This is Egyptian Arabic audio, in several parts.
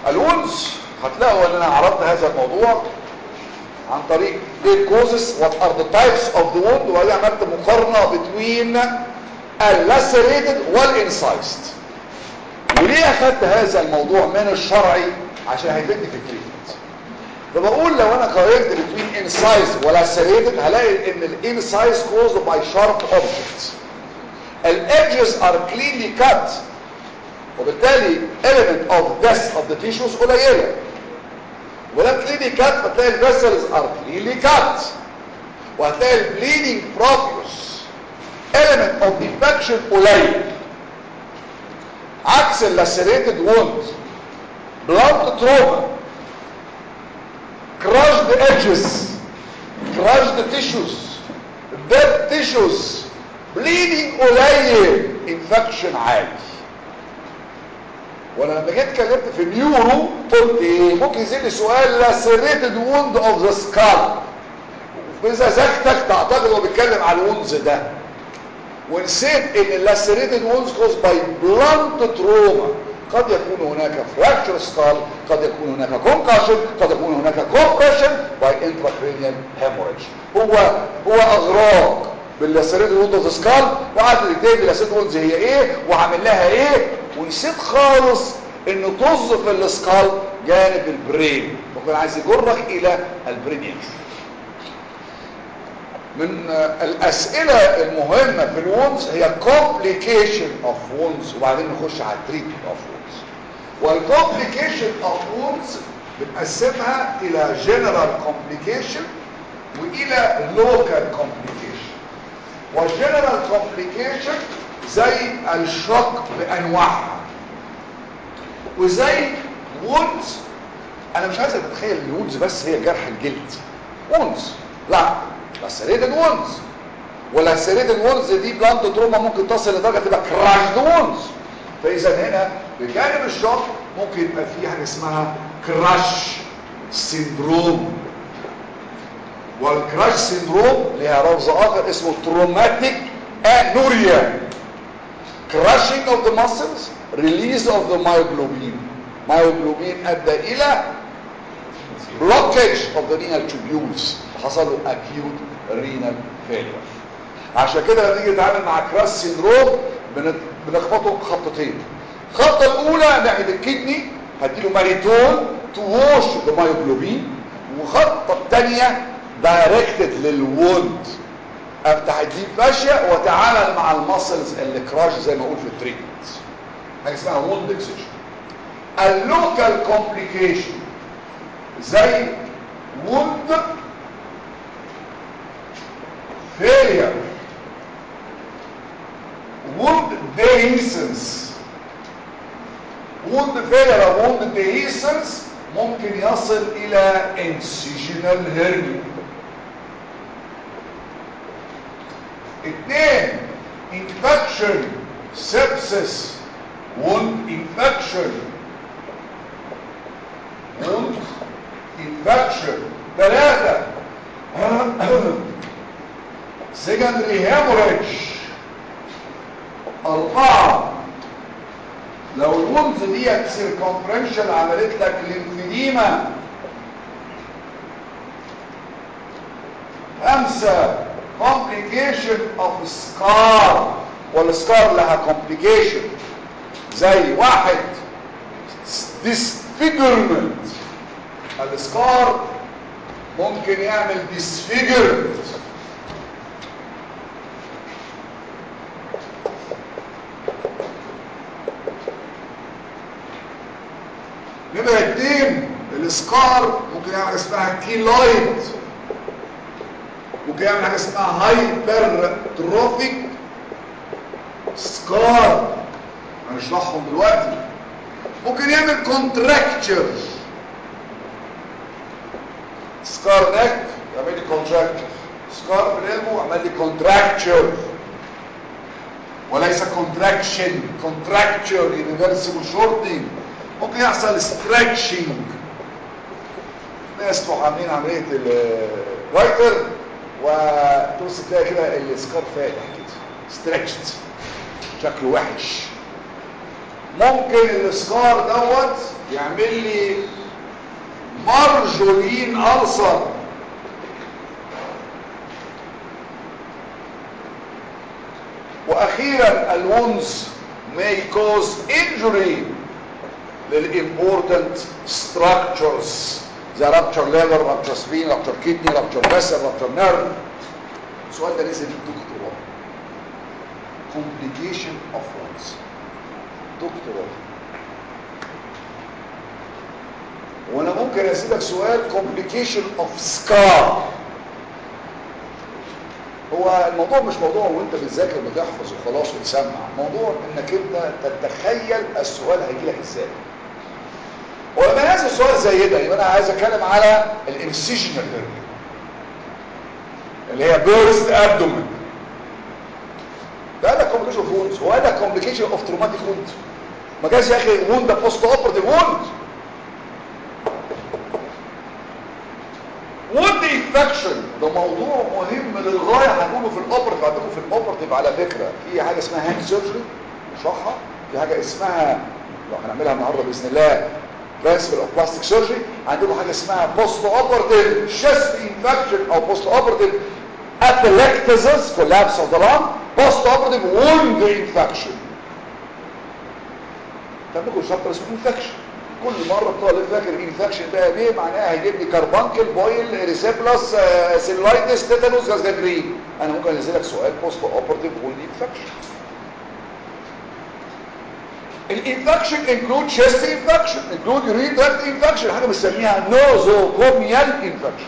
الونز هتلاقوا ان انا عرضت هذا الموضوع عن طريق ايه causes what are the types of the wound وبعدين عملت مقارنة between اللاسريتد والانسايزد وليه اخدت هذا الموضوع من الشرعي عشان هيفيدني في التريتمنت فبقول لو انا قارنت between incised ولاسريتد هلاقي ان الانسايز caused by sharp objects الادجز are cleanly cut وبالتالي element of death of the tissues قليله ولما cleanly cut فتلاقي الفيسلز are cleanly cut وهتلاقي البليدنج profuse element of infection قليل عكس اللاسريتد wound blood trauma crushed edges crushed tissues dead tissues bleeding قليل infection عالي وانا لما جيت اتكلمت في النيورو قلت ايه ممكن يزيد لي سؤال لاسريتد ووند اوف ذا سكال واذا زكتك تعتقد هو بيتكلم على الوندز ده ونسيت ان اللاسريتد ووندز كوز باي بلانت تروما قد يكون هناك فراكشر سكال قد يكون هناك كونكاشن قد يكون هناك كومبريشن باي انتراكرينيال هيموريج هو هو اغراق باللاسريتد ووند اوف ذا سكال وقعدت تكتب اللاسريتد ووندز هي ايه وعامل لها ايه ونسيت خالص انه طز في الاسكال جانب البرين وكان عايز يجرك الى البرين من الاسئله المهمه في الوونز هي complication of wounds وبعدين نخش على التريتمنت اوف wounds والكومبليكيشن اوف wounds بنقسمها الى general complication والى local complication والجنرال complication زي الشق بانواعها وزي وونز انا مش عايزك تتخيل ان وونز بس هي جرح الجلد وونز لا لاسريتد وونز واللاسريتد وونز دي بلانت تروما ممكن تصل لدرجه تبقى كراشد وونز فاذا هنا بجانب الشق ممكن يبقى في حاجه اسمها كراش سيندروم والكراش سيندروم ليها لفظ اخر اسمه تروماتيك انوريا crushing of the muscles release of the myoglobin myoglobin ادى الى blockage of the renal tubules حصل له acute renal failure عشان كده لما نيجي نتعامل مع كراش سيندروم بنخبطه خطتين الخطه الاولى ناحيه الكدني هديله ماريتون تو ووش ذا مايوجلوبين والخطه الثانيه دايركتد للوند افتح الديب فاشيا واتعامل مع المسلز اللي كراش زي ما اقول في التريتمنت حاجه اسمها ووند اكسجن اللوكال كومبليكيشن زي ووند فيلير ووند ديهيسنس ووند فيلير او ووند ديهيسنس ممكن يصل الى انسيجنال هيرنيا اثنين infection sepsis wound infection wound infection ثلاثة secondary hemorrhage أربعة لو الوندز ديت سيركمفرنشال عملت لك ليمفيديما خمسة complication of scar والسكار لها complication زي واحد disfigurement السكار ممكن يعمل disfigurement نمرة اتنين السكار ممكن يعمل حاجه اسمها كيلويد ممكن يعمل حاجه اسمها هايبر تروفيك سكار هنشرحهم دلوقتي ممكن يعمل كونتراكتشر سكار نك يعمل لي كونتراكتشر سكار في القلب عمل لي كونتراكتشر وليس كونتراكشن كونتراكتشر يونيفرسال شورتنج ممكن يحصل ستريتشنج ناس تروح عاملين عمليه الرايتر وتبص تلاقي كده السكار فاتح كده ستريتشد شكله وحش ممكن الاسكار دوت يعمل لي مارجولين ألسر واخيرا الونز may cause injury للimportant structures زي rupture liver, rupture spleen, rupture kidney, rupture vessel, rupture nerve السؤال ده نزل دكتوراه complication of lungs دكتوراه وانا ممكن اسيبك سؤال complication of scar هو الموضوع مش موضوع وانت بتذاكر بتحفظ وخلاص وتسمع موضوع انك انت تتخيل السؤال هيجي لك ازاي ولما نازل سؤال زي ده يبقى انا عايز اتكلم على الانسيجنال هيرنيا اللي هي بيرست ابدومن ده ده كومبليكيشن اوف ووندز هو ده كومبليكيشن اوف تروماتيك ووند ما جاش يا اخي ووند بوست اوبرتيف ووند ووند انفكشن ده موضوع مهم للغايه هنقوله في الاوبرتيف عندكم في الاوبرتيف على فكره في حاجه اسمها هاند سيرجري نشرحها في حاجه اسمها لو هنعملها النهارده باذن الله برنسبل اوف بلاستيك سيرجري عندكم حاجه اسمها بوست اوبرتيف شيست انفكشن او بوست اوبرتيف atelectasis collapse of the lung post operative wound infection تعملكم شابتر اسمه انفكشن كل مرة الطالب فاكر انفكشن ده ايه معناها هيجيب لي كاربانكل بويل اريسيبلاس سيلولايتس تيتانوس جازجرين انا ممكن انزل لك سؤال بوست اوبرتيف ووند انفكشن الانفكشن انكلود شيست انفكشن انكلود يورين تراكت انفكشن حاجه بنسميها نوزوكوميال انفكشن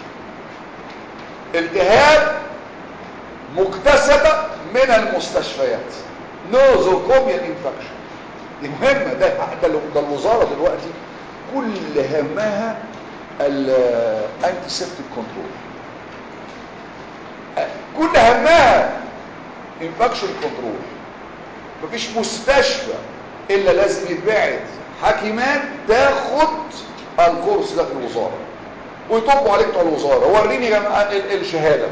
التهاب مكتسبه من المستشفيات نوزوكوميال انفكشن دي مهمه ده ده ده الوزاره دلوقتي كل همها الانتي سيفتيك كنترول كل همها انفكشن كنترول مفيش مستشفى الا لازم يتبعت حكيمات تاخد الكورس ده في الوزاره ويطبوا عليك بتوع الوزاره وريني يا جماعه الشهاده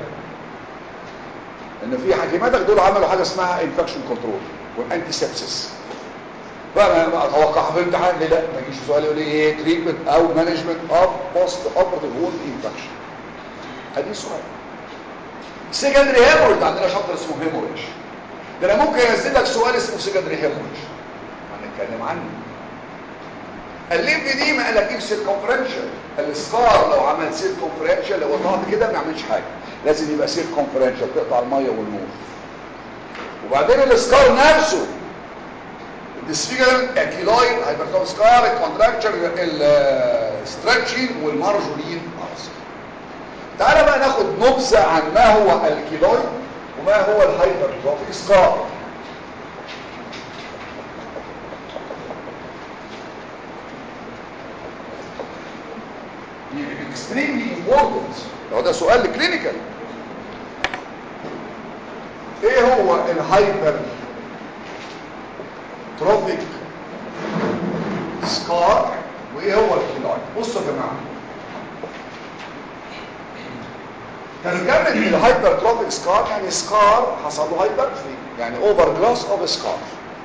ان في حكيماتك دول عملوا حاجه اسمها انفكشن كنترول والانتي سيبسيس فانا اتوقع في امتحان لا ما يجيش سؤال يقول لي ايه تريتمنت او مانجمنت اوف بوست اوبرتيف ووند انفكشن ادي سؤال سكندري هيموريج عندنا شابتر اسمه هيموريج ده انا ممكن انزل لك سؤال اسمه سكندري هيموريج هنتكلم عنه الليمف دي ما قالك سيركمفرنشال السكار لو عمل سيركمفرنشال لو قطعت كده ما يعملش حاجه لازم يبقى سيركمفرنشال تقطع الميه والنور وبعدين السكار نفسه الديسفيجرنت اكيلويد هايبرتوم سكار الكونتراكتشر الستريتشنج والمارجولين ارسل تعالى بقى ناخد نبذه عن ما هو الكيلويد وما هو الهايبرتروفيك سكار extremely important لو ده سؤال كلينيكال ايه هو الهايبر تروفيك سكار وايه هو الكيلويد بصوا يا جماعه ترجمه الهايبر تروفيك سكار يعني سكار حصل له هايبرتروفي يعني اوفر جلاس اوف سكار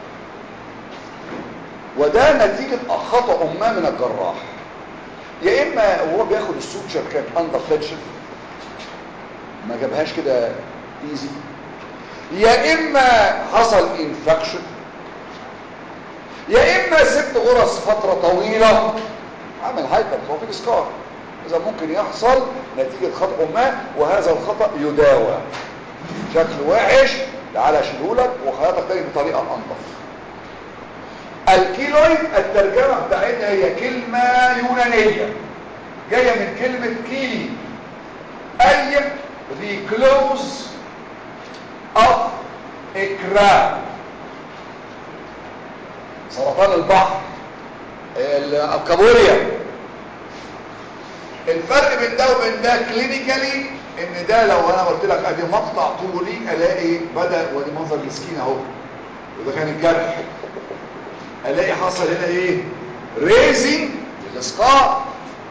وده نتيجه خطا ما من الجراح يا اما وهو بياخد السوتشر كان اندر فليكشن ما جابهاش كده ايزي يا اما حصل انفكشن يا اما ست غرز فتره طويله عمل هايبرتروفيك سكار اذا ممكن يحصل نتيجه خطا ما وهذا الخطا يداوى شكله وحش تعالى اشيلهولك وخياطك تاني بطريقه انظف الكيلويد الترجمه بتاعتها هي كلمه يونانيه جايه من كلمه كيلي اي the close of a crab سرطان البحر الكابوريا الفرق بين ده وبين ده كلينيكالي ان ده لو انا قلت لك ادي مقطع طولي الاقي بدا ودي منظر السكين اهو وده كان الجرح الاقي حصل هنا ايه ريزنج للاسقاط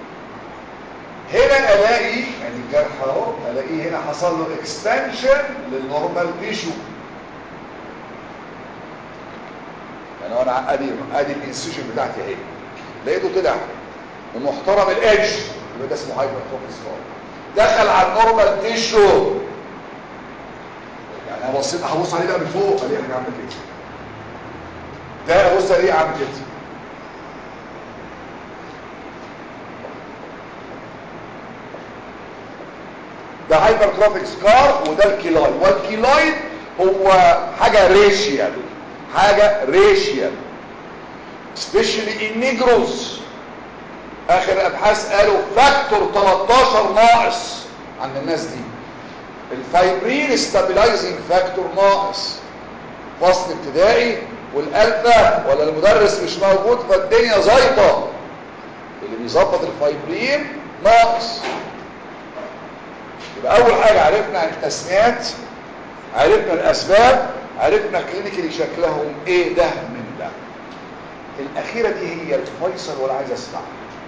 هنا الاقي يعني الجرح اهو الاقيه هنا حصل له اكستنشن للنورمال تيشو يعني انا ادي ادي الانسيجن بتاعتي اهي لقيته طلع ومحترم الادج يبقى ده اسمه هايبر تروفيك سكار دخل على النورمال تيشو يعني انا بصيت هبص عليه بقى من فوق الاقي حاجه عامله كده ده ابص الاقيه عامل كده ده هايبرتروفيك سكار وده الكيلاي والكيلايد هو حاجة ريشيال حاجة ريشيال especially in Negroes اخر ابحاث قالوا فاكتور 13 ناقص عند الناس دي الفايبرين ستابلايزنج فاكتور ناقص فصل ابتدائي والالفا ولا المدرس مش موجود فالدنيا زيطه اللي بيظبط الفايبرين ناقص يبقى اول حاجه عرفنا التسميات عرفنا الاسباب عرفنا كلينيكالي شكلهم ايه ده من ده الاخيره دي هي الفيصل ولا عايز اسمعها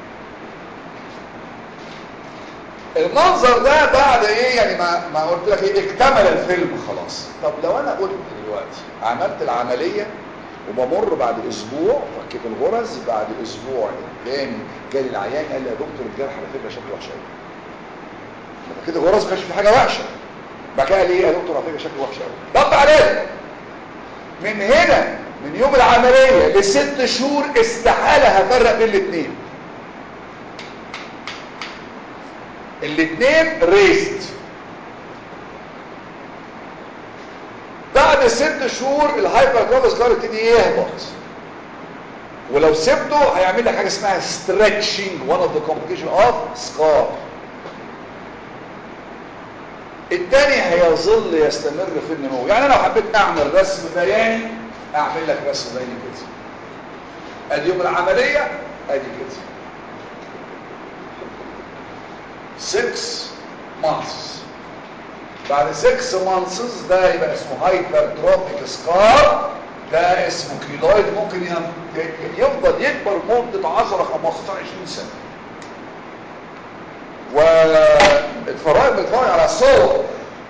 المنظر ده بعد ايه يعني ما ما قلت لك ايه اكتمل الفيلم خلاص طب لو انا قلت دلوقتي عملت العمليه وبمر بعد اسبوع فكيت الغرز بعد اسبوع تاني جالي العيان قال لي يا دكتور الجرح على فكره شكله وحش قوي كده الغرز ما كانش في حاجه وحشه بقى قال لي ايه يا دكتور على فكره شكله وحش قوي طب عليك من هنا من يوم العمليه لست شهور استحاله هفرق بين الاثنين الاثنين ريست بعد ست شهور الهايبرتروفيس كار يبتدي يهبط ولو سبته هيعمل لك حاجه اسمها stretching one of the complication of scar التاني هيظل يستمر في النمو يعني انا لو حبيت اعمل رسم بياني اعمل لك رسم بياني كده ادي يوم العمليه ادي كده 6 months بعد 6 months ده يبقى اسمه هايبرتروفيك سكار ده اسمه كيلويد ممكن يفضل يكبر مدة 10 15 20 سنة واتفرج بتفرج على صور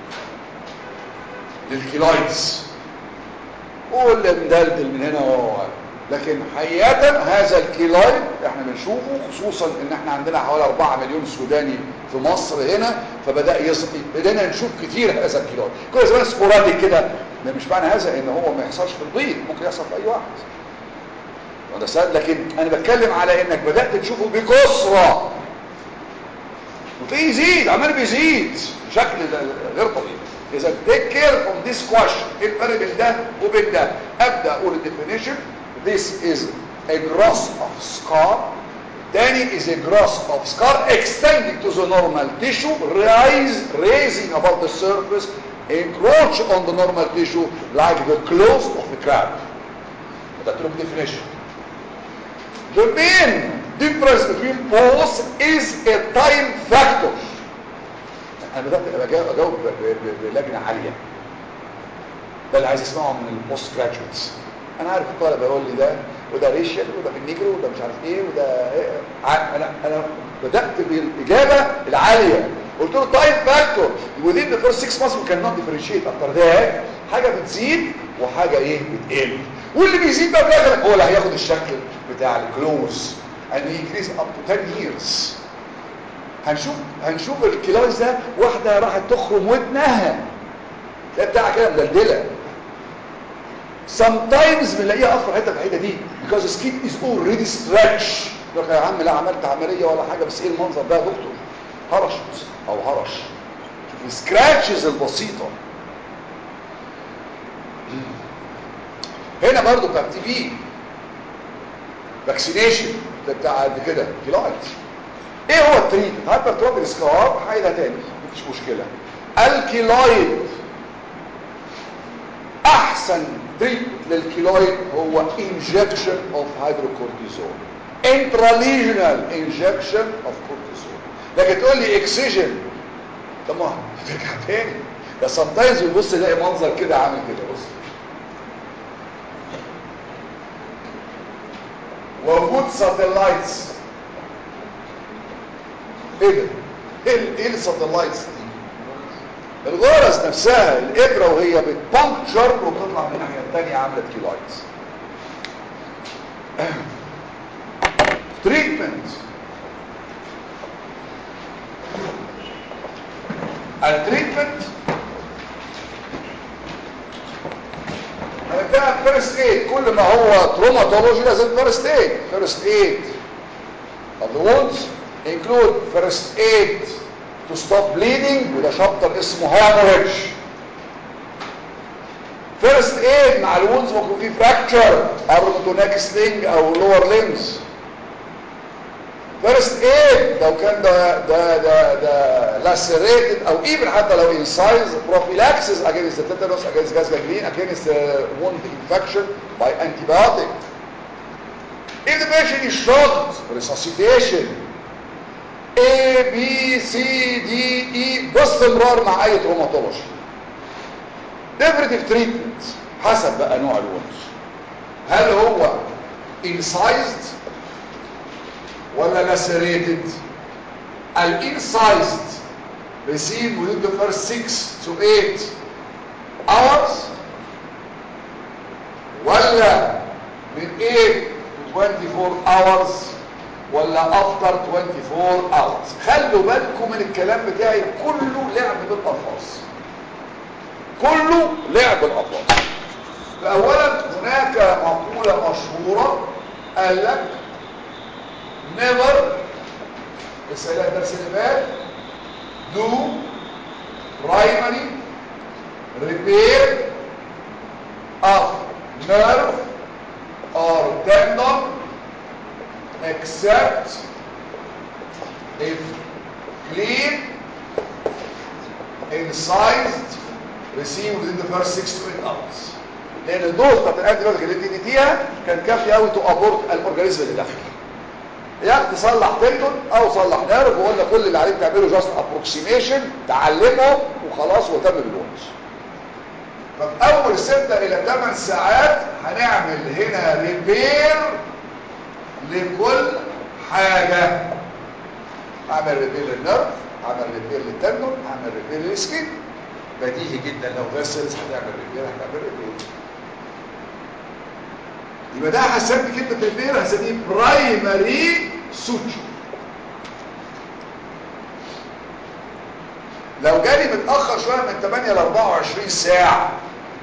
للكيلويدز واللي مدلدل من هنا وهو لكن حقيقة هذا الكيلويد احنا بنشوفه خصوصا ان احنا عندنا حوالي 4 مليون سوداني في مصر هنا فبدأ يص... بدأنا نشوف كتير هذا الكيلويد كل زمان سبوراديك كده ده مش معنى هذا ان هو ما يحصلش في البيض ممكن يحصل في اي واحد وده سهل لكن انا بتكلم على انك بدأت تشوفه بكثرة وتلاقيه يزيد عمال بيزيد بشكل غير طبيعي اذا take care from this question ايه الفرق بين ده وبين ده ابدا اقول الديفينيشن this is a gross of scar تاني is a gross of scar extending to the normal tissue rise raising above the surface encroach on the normal tissue like the close of the crab ده تلوك definition the main difference between both is a time factor انا بدات اجاوب بلجنه عاليه ده اللي عايز اسمعه من البوست جراجويتس انا عارف الطالب يقول لي ده وده ريشيال وده في النيجرو وده مش عارف ايه وده إيه. انا انا بدات بالاجابه العاليه قلت له تايم فاكتور within the first six months we cannot differentiate after that حاجه بتزيد وحاجه ايه بتقل واللي بيزيد بقى في الاخر هو اللي هياخد الشكل بتاع الكلوز and increase up to 10 years هنشوف هنشوف الكلايز ده واحده راحت تخرم ودنها ده بتاع كده مدلدله sometimes بنلاقيها اصلا حته في الحته دي because the skin is already stretched يقول يا عم لا عملت عمليه ولا حاجه بس ايه المنظر ده يا دكتور هرشت او هرش شوف السكراتشز البسيطه هنا برضو بتاع تي بي فاكسينيشن ده بتاع قد كده كيلايت ايه هو التريتمنت هايبرتروفيك سكار حاجه تاني مفيش مشكله الكيلايد احسن تريتمنت للكيلويد هو injection of hydrocortisone intralesional injection of cortisone لكن تقول لي اكسجين طب ما ترجع تاني ده sometimes بيبص يلاقي منظر كده عامل كده بص وجود ساتلايتس ايه ده ايه ايه الساتلايتس دي الغرز نفسها الابره وهي بتبنكشر وبتطلع من الناحيه الثانيه عامله كيلايتس تريتمنت التريتمنت ده فيرست ايد كل ما هو تروماتولوجي لازم فيرست ايد فيرست ايد of the wounds include first aid to stop bleeding وده شابتر اسمه hemorrhage first aid مع الوونز ممكن فيه fracture اربطه neck sling او lower limbs first aid لو كان ده ده ده ده lacerated او even حتى لو incised prophylaxis against the tetanus against gas gangrene against uh, wound infection by antibiotic if the patient is shot resuscitation A B C D E باستمرار مع اي تروماتولوجي definitive treatment حسب بقى نوع الونز هل هو incised ولا lacerated الانسايزد receive within the first 6 to 8 hours ولا من 8 to 24 hours ولا after 24 hours خلوا بالكم من الكلام بتاعي كله لعب بالالفاظ كله لعب الالفاظ فاولا هناك مقولة مشهورة قال لك never السيدة درس اللي فات do primary repair of nerve or tendon except if clean incised received within the first 6 to 8 hours لان الدوز بتاعت الانتيبيوتيك اللي اديتيها كان كافي قوي تو ابورت الاورجانيزم اللي داخل يا تصلح تندون او صلح نيرف وقلنا كل اللي عليك تعمله جاست ابروكسيميشن تعلمه وخلاص وتم بالونس ففي اول 6 الى 8 ساعات هنعمل هنا ريبير لكل حاجة اعمل ريبير للنرف اعمل ريبير للتندون اعمل ريبير للسكين بديهي جدا لو فيسلز هتعمل ريبير هتعمل ريبير يبقى ده هسمي كلمة ريبير هسميه برايمري سوتشر لو جالي متأخر شوية من 8 ل 24 ساعة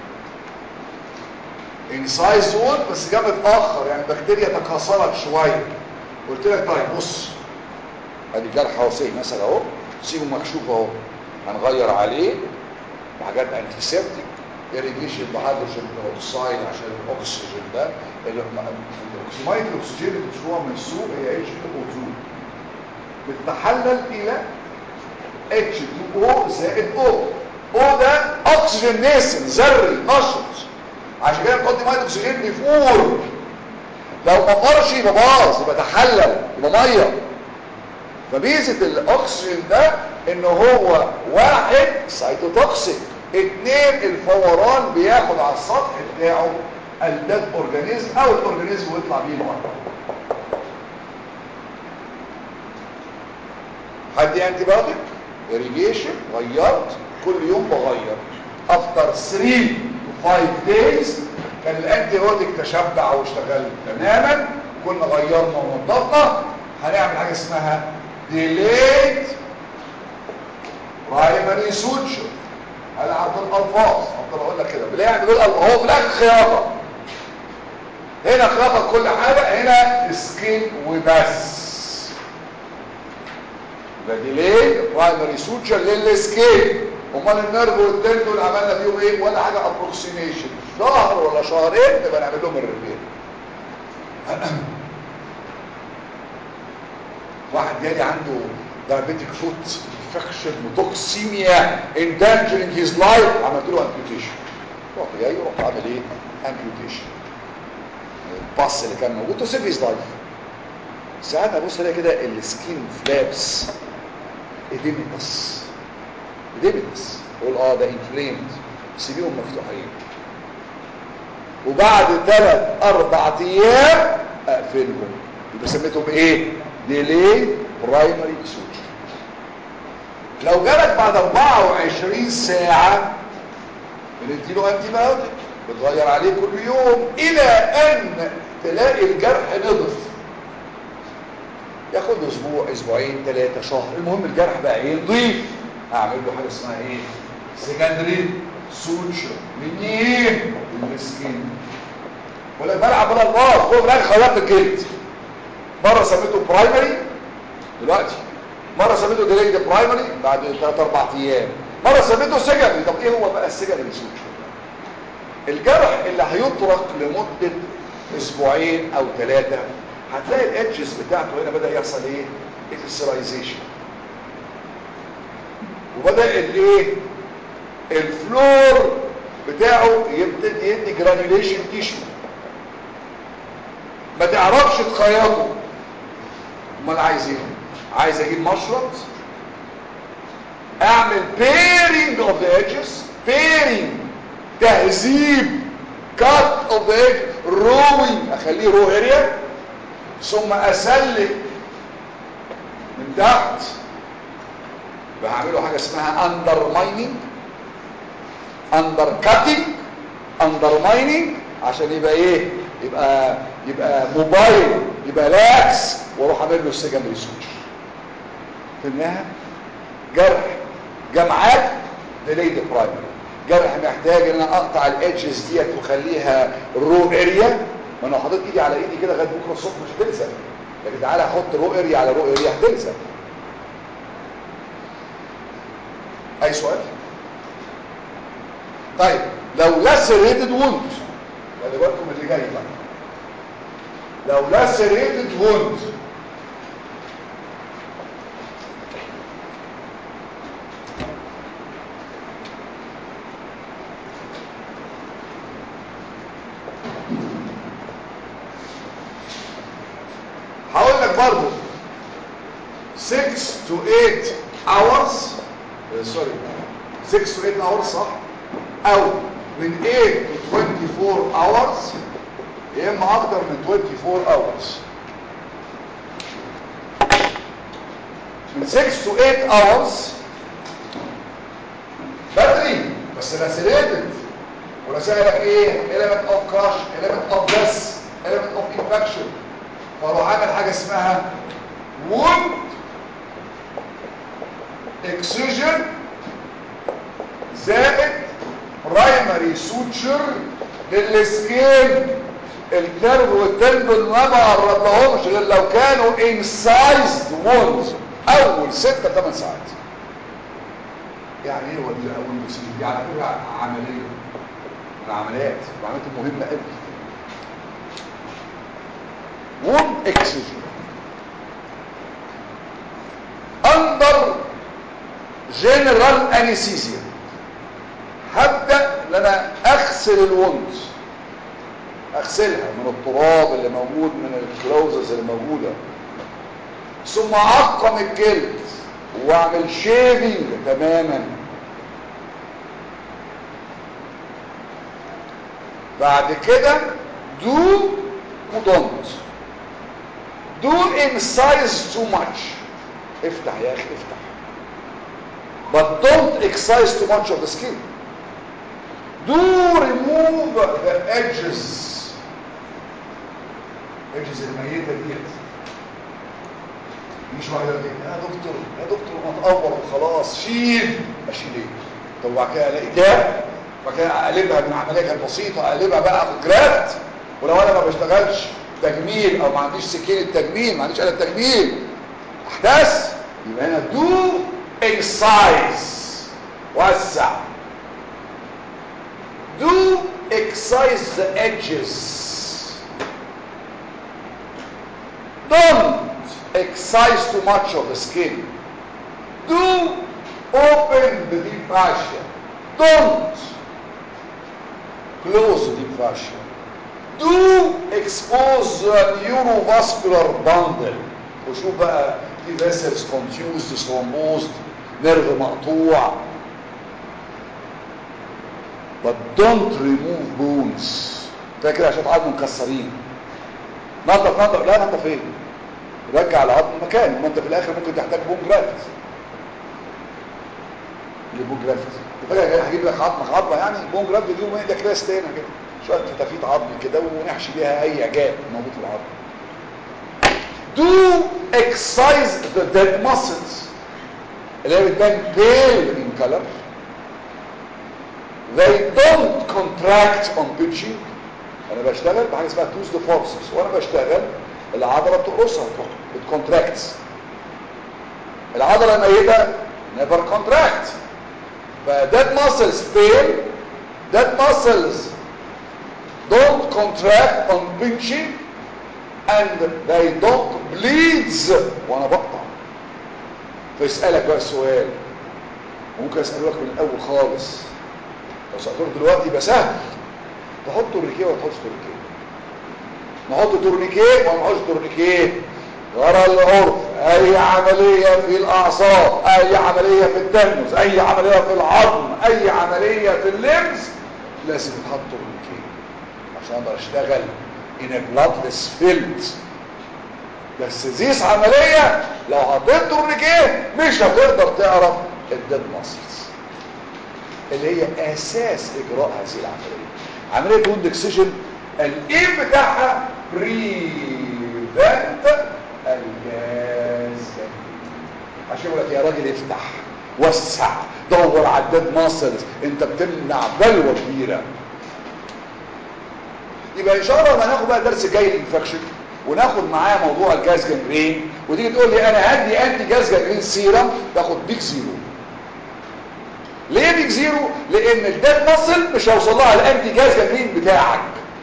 انسايز زون بس جه متأخر يعني البكتيريا تكاثرت شوية قلت لك طيب بص ادي جرح اهو مثلا اهو سيبه مكشوف اهو هنغير عليه بحاجات انتيسبتيك irrigation بهيدروجين اوكسايد عشان الاكسجين ده ميه الاكسجين اللي بتشوفوها من السوق هي اتش 2 او 2 بتتحلل الى اتش 2 او زائد او او ده اكسجين ناسن ذري نشط عشان كده بنحط ميه اكسجين بيفور لو ما فرش يبقى باظ يبقى تحلل يبقى ميه فميزه الاكسجين ده ان هو واحد سايتوتوكسيك اتنين الفوران بياخد على السطح بتاعه الداد اورجانيزم او الاورجانيزم ويطلع بيه بره حد انتي بايوتيك irrigation غيرت كل يوم بغير افتر 3 5 days كان الانتي بايوتيك تشبع واشتغل تماما كنا غيرنا ونضفنا هنعمل حاجه اسمها delayed primary suture انا عارف الالفاظ افضل اقول لك كده بنعمل دول هو في الاخر خياطه هنا خياطه كل حاجه هنا سكين وبس يبقى ديلي برايمري سوتشر للسكين امال النرف والتندون عملنا فيهم ايه ولا حاجه ابروكسيميشن شهر ولا شهرين نبقى نعمل لهم الريبير واحد جالي عنده diabetic foot infection وتوكسيميا endangering his life عملت له amputation رحت جاي ورحت عامل ايه amputation الباص اللي كان موجود تو سيف هيز لايف ساعات ابص الاقي كده السكين فلابس ايديميتس ايديميتس اقول اه ده انفليمد سيبيهم مفتوحين وبعد ثلاث اربع ايام اقفلهم يبقى سميتهم ايه ديلي برايمري سوتشر لو جالك بعد 24 ساعة بنديله انتي بايوتيك بتغير عليه كل يوم الى ان تلاقي الجرح نضف ياخد اسبوع اسبوعين ثلاثة شهر المهم الجرح بقى ايه نضيف اعمل له حاجه اسمها ايه سكندري سوتشر منين من السكين ولا بلعب ولا الباص هو في الاخر خيطت الجلد مره سميته برايمري دلوقتي مره سميته ديليد برايمري بعد 3 4 ايام مره سميته سكندري طب ايه هو بقى السكندري سوتشر الجرح اللي هيطرق لمده اسبوعين او ثلاثه هتلاقي الادجز بتاعته هنا بدا يحصل ايه اكسرايزيشن وبدا الايه الفلور بتاعه يبتدي يدي جرانيوليشن تيشو ما تعرفش تخيطه امال عايز ايه عايز اجيب مشرط اعمل بيرنج اوف ذا ايدجز بيرنج تهذيب كات اوف ذا ايدج روينج اخليه رو اريا ثم اسلك من تحت بعمله حاجه اسمها اندر مايننج اندر كاتنج اندر مايننج عشان يبقى ايه يبقى يبقى موبايل يبقى لاكس واروح اعمل له السكندري سويتش فهمناها جرح جمعات ديليد برايمري جرح محتاج ان انا اقطع الادجز ديت واخليها رو اريا ما انا حاطط ايدي على ايدي كده لغايه بكره الصبح مش هتلزق لكن تعالى احط رو اريا على رو اريا هتلزق اي سؤال طيب لو لاسريتد ووند خلي بالكم اللي جاي بقى لو لاسريتد ووند هقول لك برضه 6 to 8 hours سوري 6 to 8 hours صح او من 8 to 24 hours يا اما اكتر من 24 hours من 6 to 8 hours بدري بس لاسيليتد ورسائلك ايه element of crush element of death element of infection فاروح عامل حاجه اسمها wound excision زائد برايمري سوتشر للسكين النرف والتندون ما بعرضهمش غير لو كانوا انسايزد وونز اول 6 8 ساعات يعني ايه ولا اول بسيط دي على فكره عمليه من عمليات وعمليات مهمه قوي وون اكسجين اندر جنرال انستيزيا هبدا ان انا اغسل الوند اغسلها من التراب اللي موجود من الكلوزز اللي موجوده ثم اعقم الجلد واعمل شيفنج تماما بعد كده do don't do in size too much افتح يا اخي افتح but don't excise too much of the skin do remove the edges edges الميتة ديت مش واحدة دي يا دكتور يا دكتور ما تقور وخلاص شيل اشيل ايه طب وبعد كده الاقي ده وبعد كده اقلبها من عمليه كانت بسيطه اقلبها بقى جرافت ولو انا ما بشتغلش تجميل او ما عنديش سكين التجميل ما عنديش آلة تجميل احداث يبقى هنا do excise وسع do excise the edges don't excise too much of the skin do open the deep fascia don't close the deep fascia do expose the neurovascular bundle وشوف بقى في vessels confused thrombosed نرف مقطوع but don't remove bones فاكر عشان عظم مكسرين نظف نظف لا نظف ايه رجع العظم مكانه ما انت في الاخر ممكن تحتاج بون جرافت بون جرافت فجاه هجيب لك عظمه عظمه يعني بون جرافت دي وين ده كراست هنا كده شويه فتافيت عظم كده ونحشي بيها اي عجاب موجود في العظم do exercise the dead muscles اللي هي بتبان pale in color they don't contract on pitching انا بشتغل بحاجه اسمها توز the forces وانا بشتغل العضله بتقرصها بتكونتراكت العضله الميته never contract فdead muscles fail dead muscles don't contract on pinching and they don't bleed وانا بقطع فيسألك بقى السؤال ممكن اسألك من الاول خالص لو سألتك دلوقتي يبقى سهل تحط تورنيكيه ولا تحطش تورنيكيه نحط تورنيكيه ولا ما نحطش تورنيكيه ورا العرف اي عملية في الاعصاب اي عملية في التنس اي عملية في العظم اي عملية في اللمس لازم تحط تورنيكيه عشان اقدر اشتغل in a bloodless field بس زيس عملية لو حطيت تورنيكيه مش هتقدر تعرف الديد ماسلز اللي هي اساس اجراء هذه العملية عملية وند اكسجن الايم بتاعها بريفنت الجاز عشان يقول لك يا راجل افتح وسع دور على الديد ماسلز انت بتمنع بلوى كبيره يبقى ان شاء الله لما ناخد بقى درس جاي الانفكشن وناخد معاه موضوع الجاز جانجرين وتيجي تقول لي انا هدي انتي جاز جانجرين سيرم تاخد بيك زيرو ليه بيك زيرو لان الديد ماسل مش هيوصل لها الانتي جاز جانجرين بتاعك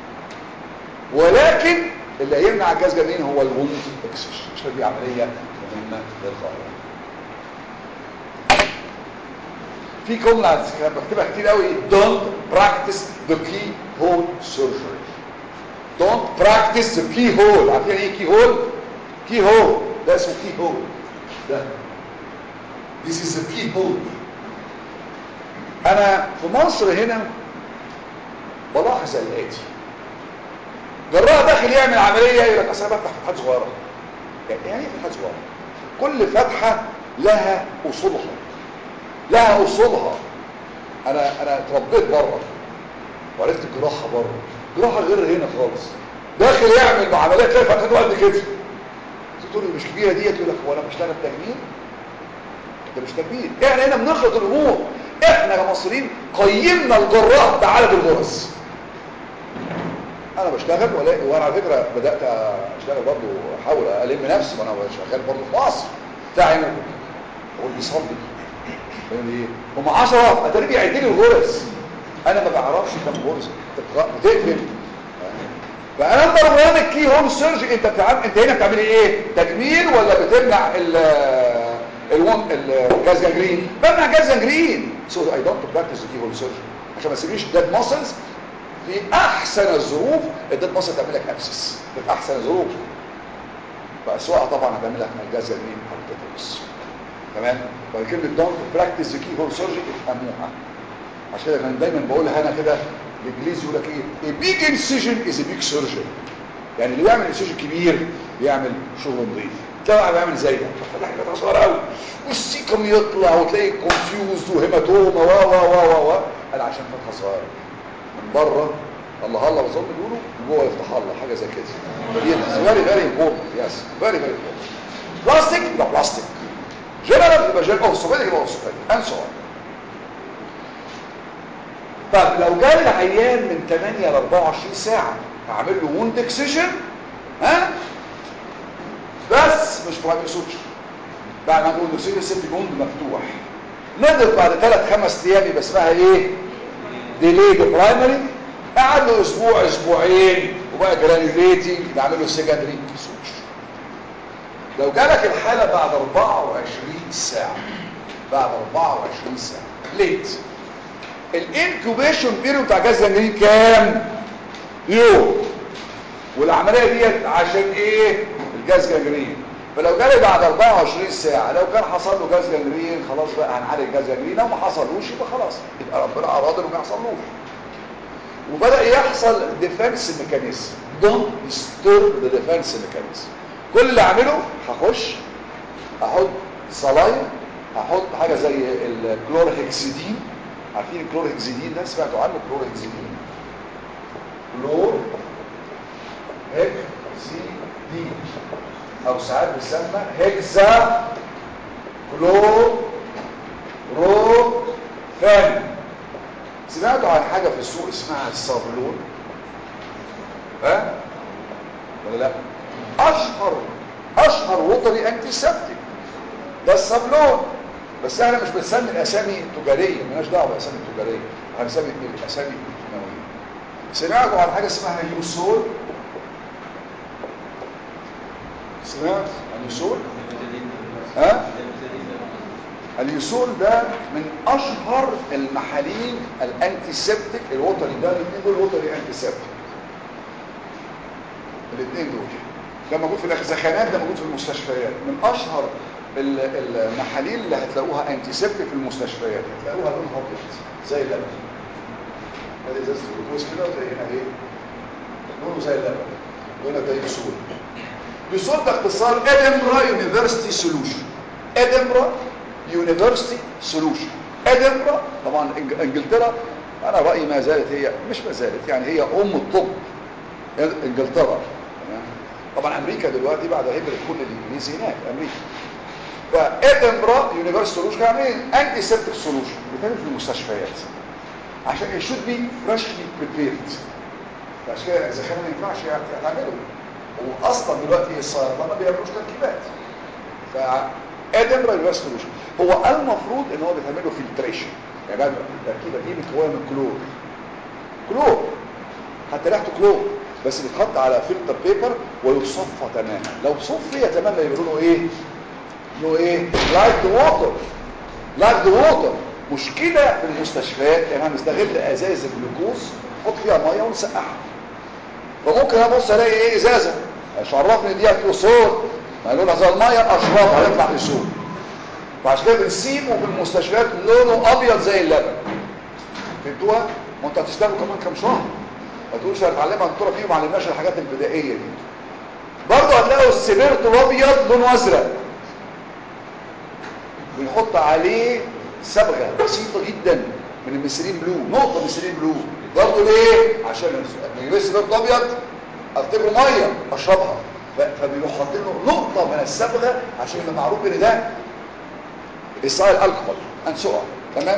ولكن اللي هيمنع الجاز جانجرين هو الوند اكسجن عشان دي عمليه مهمه للغايه في جمله بكتبها كتير قوي don't practice the keyhole surgery don't practice the keyhole عارفين ايه keyhole keyhole ده اسمه keyhole ده this is a keyhole انا في مصر هنا بلاحظ الاتي جراح داخل يعمل عمليه يقول لك اصل انا بفتح فتحات صغيره يعني ايه فتحات صغيره كل فتحه لها اصولها لها اصولها انا انا اتربيت بره وعرفت الجراحه بره جراحه غير هنا خالص داخل يعمل معاملات تلاقي فتحته قد كده تقول مش كبيره ديت يقول لك هو انا بشتغل تجميل ده مش تجميل احنا هنا بنخلط الامور احنا كمصريين قيمنا الجراح بعدد الغرز انا بشتغل ولا وانا على فكره بدات اشتغل برضه احاول الم نفسي وانا شغال برضه في مصر بتاعي انا اقول بيصلي فاهم ايه هم 10 اتاري بيعد لي الغرز انا ما بعرفش كام غرزه بتقفل فانا نمبر 1 الكي هوم سيرج انت بتعمل انت هنا بتعمل ايه تجميل ولا بتمنع ال الون الجاز جانجرين بمنع جاز جانجرين سو اي دونت براكتس كي هوم سيرج عشان ما اسيبش ديد ماسلز في احسن الظروف الديد ماسل تعمل لك ابسس في احسن الظروف فاسواقها طبعا هتعمل لك الجاز جانجرين او التيتانوس تمام فكلمه دونت براكتس كي هوم سيرج افهموها عشان كده كان دايما بقولها انا كده الانجليزي يقول لك ايه a big incision is a big surgeon يعني اللي بيعمل انسيجن كبير بيعمل شغل نظيف تلاقي واحد بيعمل زي ده فتح فتحه صغيره قوي والسيكم يطلع وتلاقي كونفيوزد وهيماتوما و و و و قال عشان فتحه صغيره من بره الله الله بظن بيقولوا جوه يفتح الله حاجه زي كده فدي فيري فيري امبورتنت يس فيري فيري امبورتنت بلاستيك يبقى بلاستيك جنرال يبقى جنرال اورثوبيديك يبقى اورثوبيديك اند سو طب لو جالي العيان من 8 ل 24 ساعة هعمل له ووند اكسجن ها بس مش برايمري سوتشر بعد ما نقول اكسجن السيبتيك ووند مفتوح نضرب بعد 3 5 ايام يبقى اسمها ايه ديليد برايمري قعد له اسبوع اسبوعين وبقى جرانيوليتنج نعمل له سكندري سوتشر لو جالك الحالة بعد 24 ساعة بعد 24 ساعة ليت الانكوبيشن بيريود بتاع جهاز الجنين كام يوم والعمليه ديت عشان ايه الجهاز جنين فلو جالي بعد 24 ساعه لو كان حصل له جهاز جنين خلاص بقى هنعالج جهاز جنين لو ما حصلوش يبقى خلاص يبقى ربنا اراد انه ما يحصلوش وبدا يحصل ديفنس ميكانيزم دونت ديسترب ذا ديفنس ميكانيزم كل اللي اعمله هخش احط صلاين احط حاجه زي الكلورهكسيدين عارفين الكلورهكسيدين ده سمعتوا عنه الكلورهكسيدين كلور هكسيدين او ساعات بيسمى هكسا كلور رو فان سمعتوا عن حاجه في السوق اسمها الصابلون ها ولا لا اشهر اشهر وطني انتي سبتيك ده الصابلون بس احنا مش بنسمي الاسامي التجاريه مالناش دعوه بالاسامي التجاريه احنا بنسمي الاسامي الكيماويه سمعتوا عن حاجه اسمها يوسول سمعت عن يوسول ها اليوسول ده من اشهر المحاليل الانتي سيبتيك الوطني ده الاثنين دول وطني انتي سيبتيك الاثنين دول ده موجود في الزخانات ده موجود في المستشفيات من اشهر المحاليل اللي هتلاقوها انتي سيبتيك في المستشفيات هتلاقوها لونها ابيض زي اللبن ادي ازازه الجلوكوز كده وزي هنا ايه لونه زي اللبن لونه ده يوسول يوسول ده اختصار ادنبرا يونيفرسيتي سولوشن ادنبرا يونيفرسيتي سولوشن ادنبرا طبعا انجلترا انا رايي ما زالت هي مش ما زالت يعني هي ام الطب انجلترا طبعا امريكا دلوقتي بعد هجره كل الانجليزي هناك امريكا فادنبرا يونيفرسيتي سولوشن يعني ايه انتي سيبتيك سولوشن بتعمل في المستشفيات عشان it should be freshly prepared عشان كده اذا كان ما ينفعش يعملوا واصلا دلوقتي الصيادله ما بيعملوش تركيبات فادنبرا يونيفرسيتي سولوشن هو المفروض ان هو بيتعمل له فلتريشن يعني بعد التركيبه دي مكونه من كلور كلور حتى ريحته كلور بس بيتحط على فلتر بيبر ويصفى تماما لو صفي تماما يقولوا له ايه له ايه لايك ذا ووتر لايك ذا ووتر مشكله في المستشفيات ان احنا نستغل ازايز الجلوكوز نحط فيها ميه ونسقعها فممكن ابص الاقي ايه ازازه مش عرفني دي كلوسول ما لونها زي الميه اشربها يطلع لسول فعشان كده بنسيبه في المستشفيات لونه ابيض زي اللبن فهمتوها ما انت هتشتغلوا كمان كام شهر ما تقولش هتعلمها الدكتوره فيه وما علمناش الحاجات البدائيه دي برضه هتلاقوا السبيرتو الابيض لونه ازرق بنحط عليه صبغه بسيطه جدا من الميثيلين بلو نقطه ميثيلين بلو برضه ليه عشان لما يجيب سبيرتو ابيض افتكره ميه اشربها فبيروح حاطين له نقطه من الصبغه عشان يبقى معروف ان ده اسرائيل الكحول انسوها تمام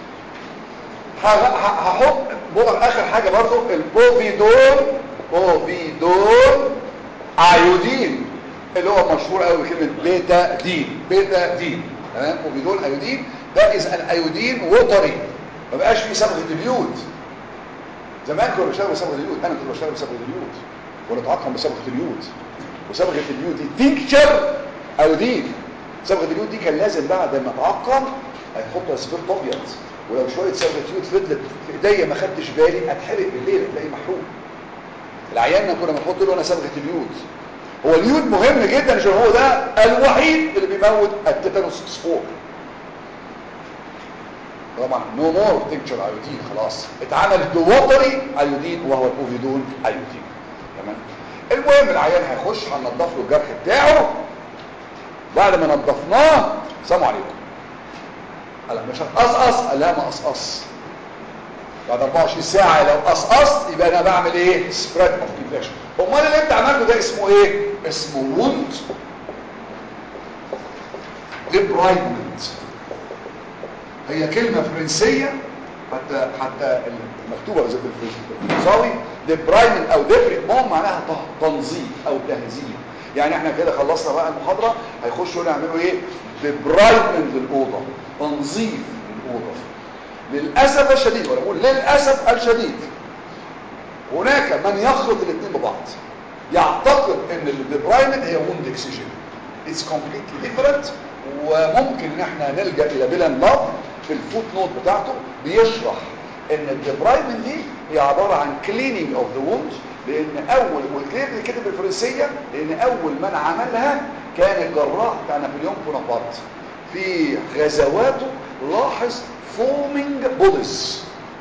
هحط بقى اخر حاجه برضو البوفيدون بوفيدون ايودين اللي هو مشهور قوي بكلمه بيتا دين بيتا دين تمام بوفيدون ايودين ده از ان ايودين وطري ما بقاش فيه صبغه اليود زمان كنا بنشتغل بصبغه اليود انا كنت بشتغل بصبغه اليود ونتعقم بصبغه اليود وصبغه اليود دي تنكشر ايودين صبغه اليود دي كان لازم بعد ما اتعقم هيحطها سبيرت ابيض ولو شويه صبغه يود فضلت في ايديا ما خدتش بالي اتحرق بالليل تلاقيه محروق العيان كنا بنحط له انا صبغه اليود هو اليود مهم جدا عشان هو ده الوحيد اللي بيموت التيتانوس سبور طبعا نو مور تنكشر ايودين خلاص اتعمل دوتري ايودين وهو الاوفيدون ايودين تمام المهم العيان هيخش هننضف له الجرح بتاعه بعد ما نضفناه سلام عليكم قال مش هتقصقص قال لا ما قصقص بعد 24 ساعه لو قصقصت يبقى انا بعمل ايه سبريد اوف انفكشن امال اللي انت عملته ده اسمه ايه اسمه ووند ديبرايدمنت هي كلمه فرنسيه حتى حتى المكتوبه زي بالفرنساوي ديبرايدمنت او ديبريمون معناها تنظيف او تهذيب يعني احنا كده خلصنا بقى المحاضره هيخشوا يعملوا ايه ديبرايدمنت للاوضه تنظيف للاوضه للاسف الشديد ولا اقول للاسف الشديد هناك من يخلط الاثنين ببعض يعتقد ان الديبرايمنت هي ووند اكسجين اتس كومبليتلي ديفرنت وممكن ان احنا نلجا الى بيلان لاف في الفوت نوت بتاعته بيشرح ان الديبرايمنت دي هي عباره عن كليننج اوف ذا ووند لان اول والكلير كده بالفرنسيه لان اول من عملها كان الجراح بتاع نابليون بونابرت في غزواته لاحظ فومينج بوديز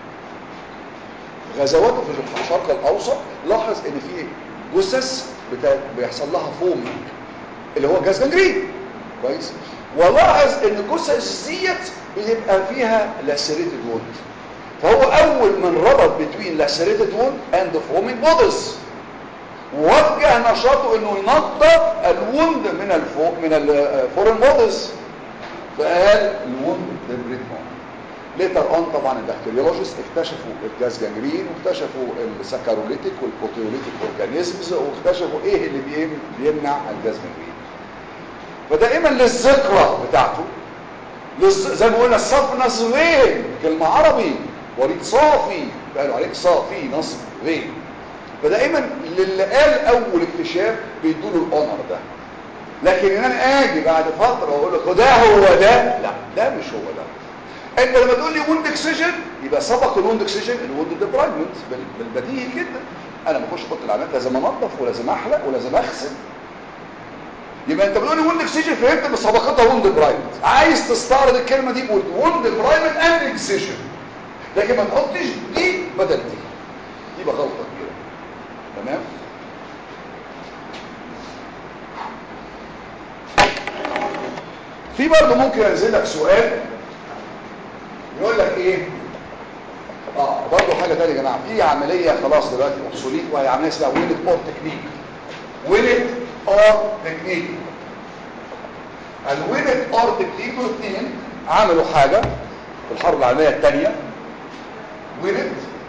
غزواته في الشرق الاوسط لاحظ ان في جثث بيحصل لها فومينج اللي هو جاز جنجرين كويس ولاحظ ان الجثث ديت بيبقى فيها لاسيريتد ووند فهو اول من ربط بين لاسيريتد ووند اند فومينج بودز ووجه نشاطه انه ينظف الوند من الفوق من الفورين بودز فقال الوند ديبريت ليتر اون طبعا البكتيريولوجيست اكتشفوا الجاز جانجرين واكتشفوا السكاروليتيك والبروتيوليتيك اورجانيزمز واكتشفوا ايه اللي بيم- بيمنع الجاز جانجرين فدائما للذكرى بتاعته للز... زي ما قلنا الصف نصفين كلمة عربي وريد صافي قالوا عليك صافي نصف غين فدائما للي قال اول اكتشاف بيدوا له الاونر ده لكن ان انا اجي بعد فتره واقول لك ده هو ده لا ده مش هو ده انت لما تقول لي ووند اكسجن يبقى سبق الووند اكسجن الووند ديبرايمنت بالبديهي جدا انا بخش اوضه العمليات لازم انظف ولازم احلق ولازم اغسل يبقى انت بتقول لي ووند اكسجن فهمت ان سبقتها ووند برايمنت عايز تستعرض الكلمه دي بقول ووند برايمنت اند اكسجن لكن ما تحطش دي بدل دي يبقى غلطه كبيره تمام في برضه ممكن انزل لك سؤال يقول لك ايه اه برضه حاجه ثانيه يا جماعه في عمليه خلاص دلوقتي اوبسوليت وهي عمليه اسمها وينت اور تكنيك وينت اور تكنيك الوينت اور تكنيك دول اثنين عملوا حاجه في الحرب العالميه الثانيه وينت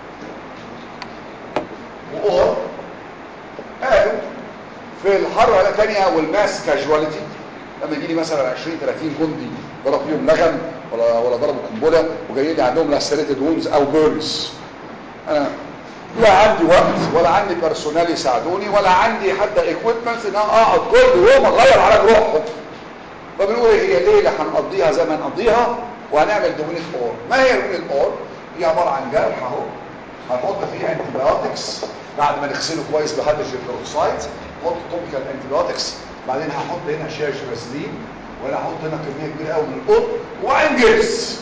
واور قالوا في الحرب العالميه الثانيه والماس كاجواليتي لما يجي لي مثلا 20 30 جندي ضرب فيهم لغم ولا ولا ضربوا قنبله وجاي لي عندهم لاسيريتد وونز او بيرنز انا لا عندي وقت ولا عندي بيرسونال يساعدوني ولا عندي حتى ايكويبمنتس ان انا اقعد كل يوم اغير على روحهم فبنقول هي ليله هنقضيها زي ما نقضيها وهنعمل دوينت اور ما هي دوينت اور هي عباره عن جرح اهو هنحط فيه انتيبيوتكس بعد ما نغسله كويس بهيدروجين بيروكسايد نحط توبيكال انتيبيوتكس بعدين هحط هنا شاش فاسلين ولا هحط هنا كميه كبيره قوي من القط وانجلس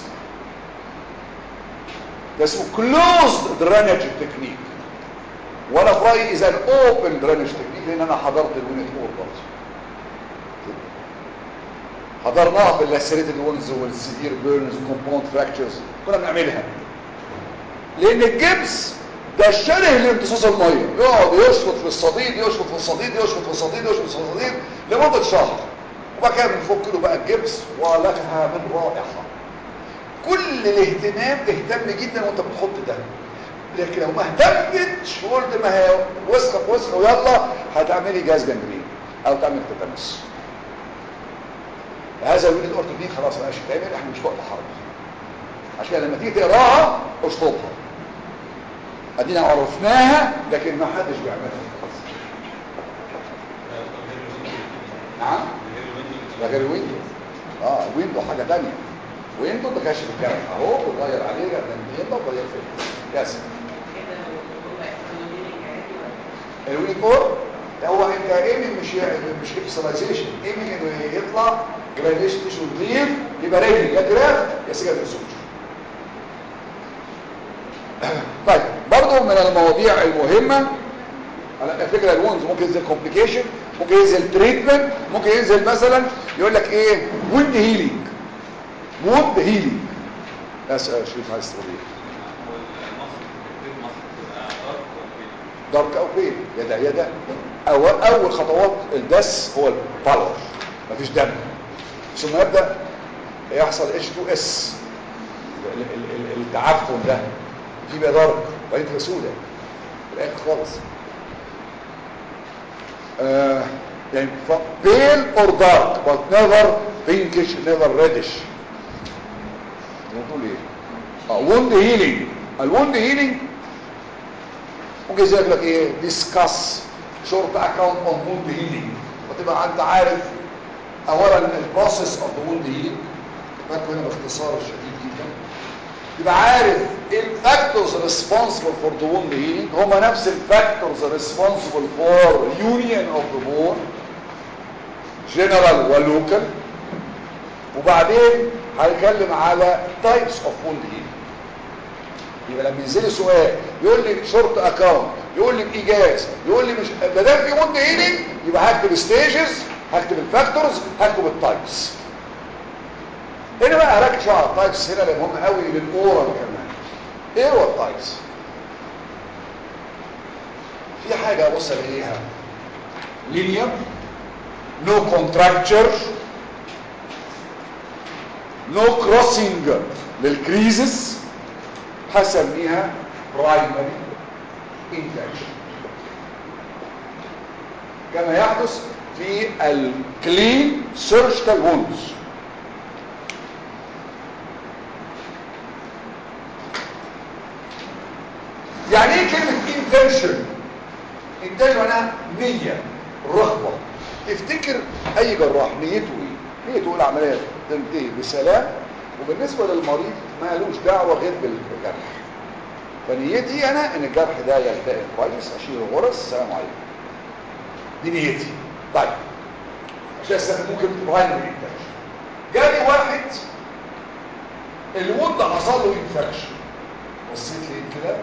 ده اسمه كلوزد درينج تكنيك وانا في رايي اذا اوبن درينج تكنيك لان انا حضرت الوينت اور برضه حضرناها باللاسيريتد وونز والسيفير بيرنز وكومباوند فراكتشرز كنا بنعملها لان الجبس ده شره لامتصاص الميه يقعد يشفط في الصديد يشفط في الصديد يشفط في الصديد يشفط في الصديد لمده شهر وبعد كده بنفك له بقى الجبس ولها من رائحه كل الاهتمام اهتم جدا وانت بتحط ده لكن لو ما اهتمتش وقلت ما هي وسخه في وسخه ويلا هتعملي جاز جنجرين او تعمل تتنس هذا الويل الاورتوبيك خلاص ما بقاش يتعمل احنا مش وقت حرب عشان كده لما تيجي تقراها اشطبها ادينا عرفناها لكن ما حدش بيعملها نعم ده غير ويندو اه ويندو حاجه ثانيه ويندو ده كشف الجرح اهو بتغير عليه جنبين وتغير فيه يس الويند فور هو انت ايمي مش مش اكسلايزيشن ايمي انه يطلع جرانيشن تيشو نظيف يبقى رجل يا جراف يا سجن السوشي طيب برضو من المواضيع المهمة على فكرة الوونز ممكن ينزل كومبليكيشن ممكن ينزل تريتمنت ممكن ينزل مثلا يقول لك ايه ووند هيلينج ووند هيلينج بس يا شريف عايز تقول ايه دارك او بين يدا يدا أول, اول خطوات الدس هو البالور مفيش دم ثم يبدا يحصل H2S التعفن ده يبقى دارك وبعدين تبقى سودة في الاخر خالص آه يعني بيل اور دارك but never pinkish never reddish نقول ايه اه ووند هيلينج الووند هيلينج ممكن يقول لك ايه discuss short account on wound healing وتبقى انت عارف اولا البروسيس اوف ذا wound healing فاكر هنا باختصار شديد جدا تبقى عارف ايه الفاكتورز responsible for the wound healing هما نفس الفاكتورز responsible for union of the bone general ولوكال وبعدين هيتكلم على types of wound healing يبقى لما ينزل سؤال يقول لي شورت اكاونت يقول لي بايجاز يقول لي مش ما دام في وند هيلينج يبقى هكتب ستيجز هكتب الفاكتورز هكتب التايبس هنا بقى هركز على التايبس هنا اللي مهم قوي للاورال كمان ايه هو التايبس في حاجه ابص الاقيها لينير نو كونتراكتشر نو كروسنج للكريزس هسميها برايمري انفكشن كما يحدث في الكلين سيرجيكال ووندز يعني ايه كلمة intention intention معناها نية رغبة تفتكر اي جراح نيته ايه نيته العملية تنتهي بسلام وبالنسبة للمريض ما لوش دعوة غير بالجرح فنيتي انا ان الجرح ده يلتئم كويس اشيل الغرز السلام عليكم دي نيتي طيب عشان استخدم ممكن برايمري انفكشن جالي واحد الوند حصل له انفكشن بصيت لقيت كده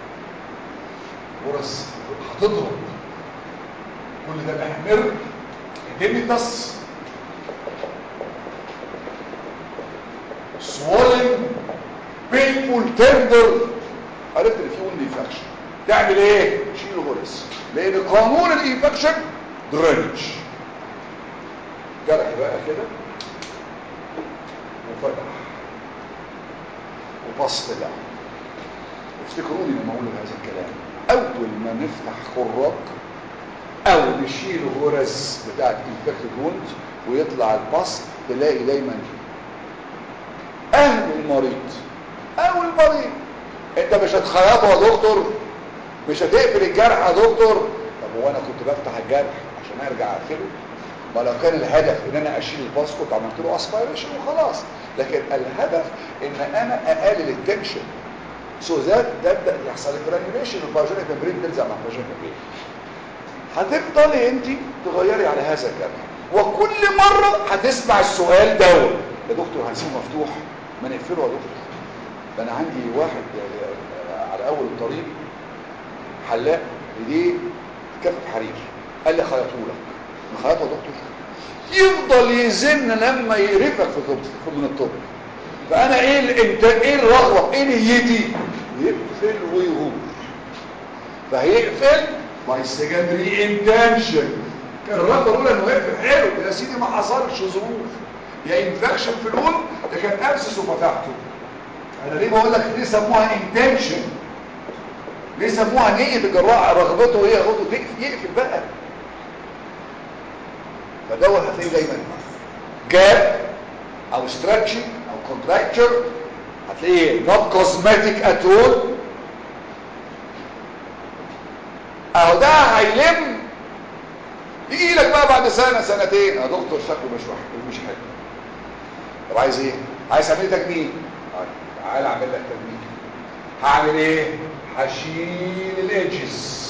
غرز هتضرب كل ده محمر الديميتاس swollen painful tender عرفت ان في وند انفكشن تعمل ايه شيل غرز لان قانون الانفكشن درينج جرح بقى كده وفتح وبسط بقى افتكروني لما اقول هذا الكلام اول ما نفتح خراج او نشيل غرز بتاعت انفكتد ووند ويطلع البسط تلاقي دايما اهل المريض او المريض انت مش هتخيطه يا دكتور مش هتقفل الجرح يا دكتور طب هو انا كنت بفتح الجرح عشان ارجع اقفله ما لو كان الهدف ان انا اشيل الباس كنت عملت له اسبيريشن وخلاص لكن الهدف ان انا اقلل التنشن سو ذات تبدا يحصل جرانيوليشن الفاجينال ممبرين تلزق مع الفاجينال ممبرين هتفضلي انت تغيري على هذا الجرح وكل مره هتسمع السؤال دوت يا دكتور هنسيبه مفتوح ما نقفله يا دكتور ده انا عندي واحد على اول الطريق حلاق ايديه كفة حرير قال لي خيطه لك نخيطه يا دكتور يفضل يزن لما يقرفك في طب من الطب فانا ايه الانت ايه الرغبه ايه نيتي يقفل ويغور فهيقفل باي سكندري انتنشن كان الرغبه الاولى انه يقفل حلو يا سيدي ما حصلش ظروف يا انفكشن في الون ده كان ابسس وفتحته انا ليه بقول لك ليه سموها انتنشن ليه سموها نية الجراح رغبته ايه رغبته يقفل بقى فدوت هتلاقيه دايما جاب او ستراتشنج او كونتراكتشر هتلاقيه نوت كوزماتيك ات اول اهو ده هيلم يجي لك بقى بعد سنه سنتين يا دكتور شكله مش واحد مش حلو طب عايز ايه عايز اعمل تجميل تعال اعمل لك تجميل هعمل ايه هشيل الايدجز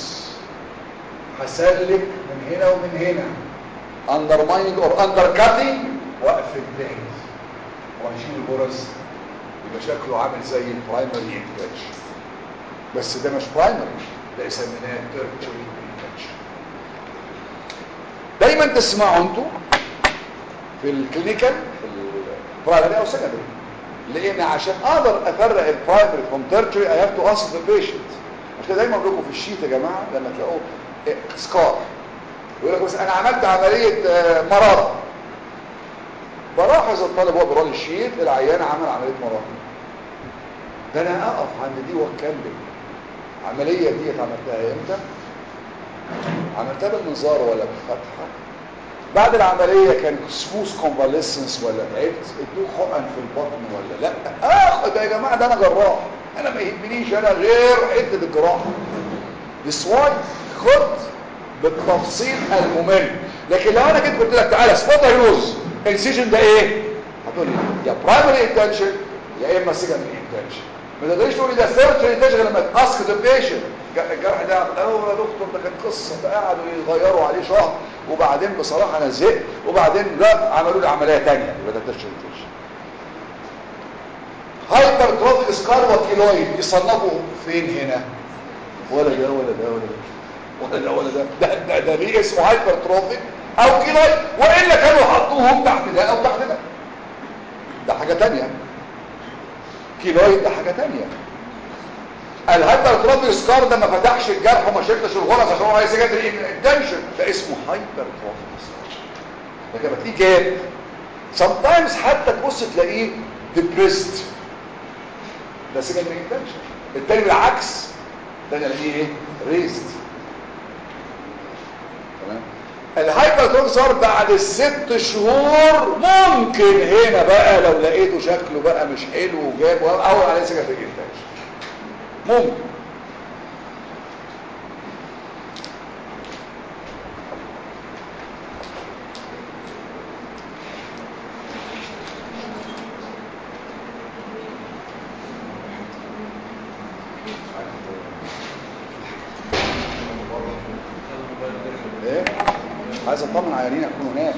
هسلك من هنا ومن هنا undermining or undercutting واقفل تاني وهشيل الغرز يبقى شكله عامل زي البرايمري انفكشن بس ده مش برايمري ده يسميناه تيرتشري انفكشن دايما تسمعوا انتوا في الكلينيكال في البرايمري او سكندري لان عشان اقدر افرق البرايمري فروم تيرتشري اي هاف تو اسك ذا بيشنت عشان كده دايما بقول لكم في الشيت يا جماعه لما تلاقوا سكار يقول لك بس انا عملت عمليه مراره بلاحظ الطالب وهو بيرول الشيت العيان عمل عمليه مراره ده انا اقف عند دي واتكلم العمليه دي عملتها امتى عملتها بالمنظار ولا بالفتحه بعد العملية كان سموث كونفاليسنس ولا تعبت ادوك حقن في البطن ولا لا اخد يا جماعة ده انا جراح انا ما يهمنيش انا غير حتة الجراحة This why خد بالتفصيل الممل لكن لو انا جيت قلت لك تعالى سبوت هيروز السيجن ده ايه هتقول لي يا برايمري انتنشن يا اما سكندري انتنشن ما تقدرش تقول لي ده ثيرد انتنشن لما تاسك ذا بيشنت الجرح ده الاول يا دكتور ده كانت قصه ده قعدوا يغيروا عليه شهر وبعدين بصراحه انا زهقت وبعدين لا عملوا لي عمليه ثانيه يبقى ده ترشن ترشن هايبر تروفيك سكار وكيلويد يصنفوا فين هنا ولا ده ولا ده ولا ده ولا ده ولا ده ده ده, ده ليه اسمه هايبر تروفيك او كيلويد والا كانوا حطوهم تحت ده او تحت ده ده حاجة تانية كيلويد ده حاجة تانية الهايبرتروفي سكار ده ما فتحش الجرح وما شلتش الغرز عشان هو عايز يجري الانتنشن ده اسمه هايبرتروفي سكار لكن لما تيجي جاب sometimes حتى تبص تلاقيه depressed ده secondary intention التاني بالعكس ده نلاقيه ايه raised تمام الهايبرتروفي بعد الست شهور ممكن هنا بقى لو لقيته شكله بقى مش حلو وجاب اول عليه secondary intention ممكن ايه عايز اطمن عيانين يكونوا هناك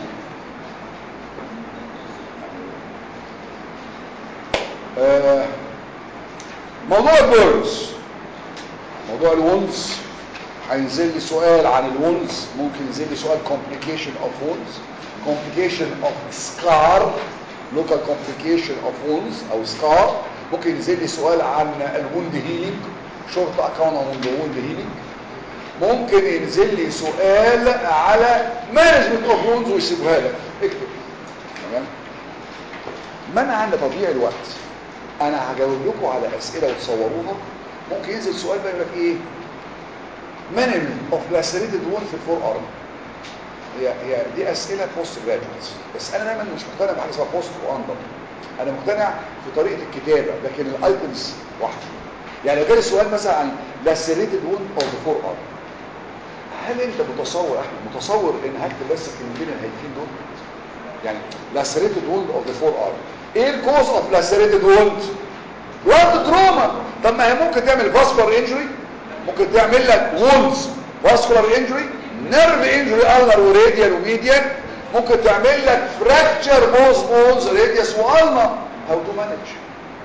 آه موضوع البيرنز موضوع الونز هينزل لي سؤال عن الونز ممكن ينزل لي سؤال complication of wounds complication of scar local complication of wounds او scar ممكن ينزل لي سؤال عن الوند هيلينج short account on the wound healing ممكن ينزل لي سؤال على مانجمنت اوف وونز ويسيبها لك اكتب تمام منعا لتضييع الوقت انا هجاوب لكم على اسئله وتصوروها ممكن ينزل سؤال بقى يقول لك ايه مانجمنت اوف لاسريتد وون في الفور ارم هي هي دي اسئله بوست جراديويتس بس انا دايما مش مقتنع بحاجه اسمها بوست واندر انا مقتنع في طريقه الكتابه لكن الايتمز واحده يعني لو جالي سؤال مثلا عن لاسريتد وون اوف ذا فور ارم هل انت متصور احمد متصور ان هكتب بس الكلمتين الهايفين دول يعني lacerated wound of the forearm ايه الكوز اوف lacerated wound blood trauma طب ما هي ممكن تعمل vascular injury ممكن تعمل لك wounds vascular injury nerve injury ulnar وراديال وميديال ممكن تعمل لك fracture both bones radius والنا how to manage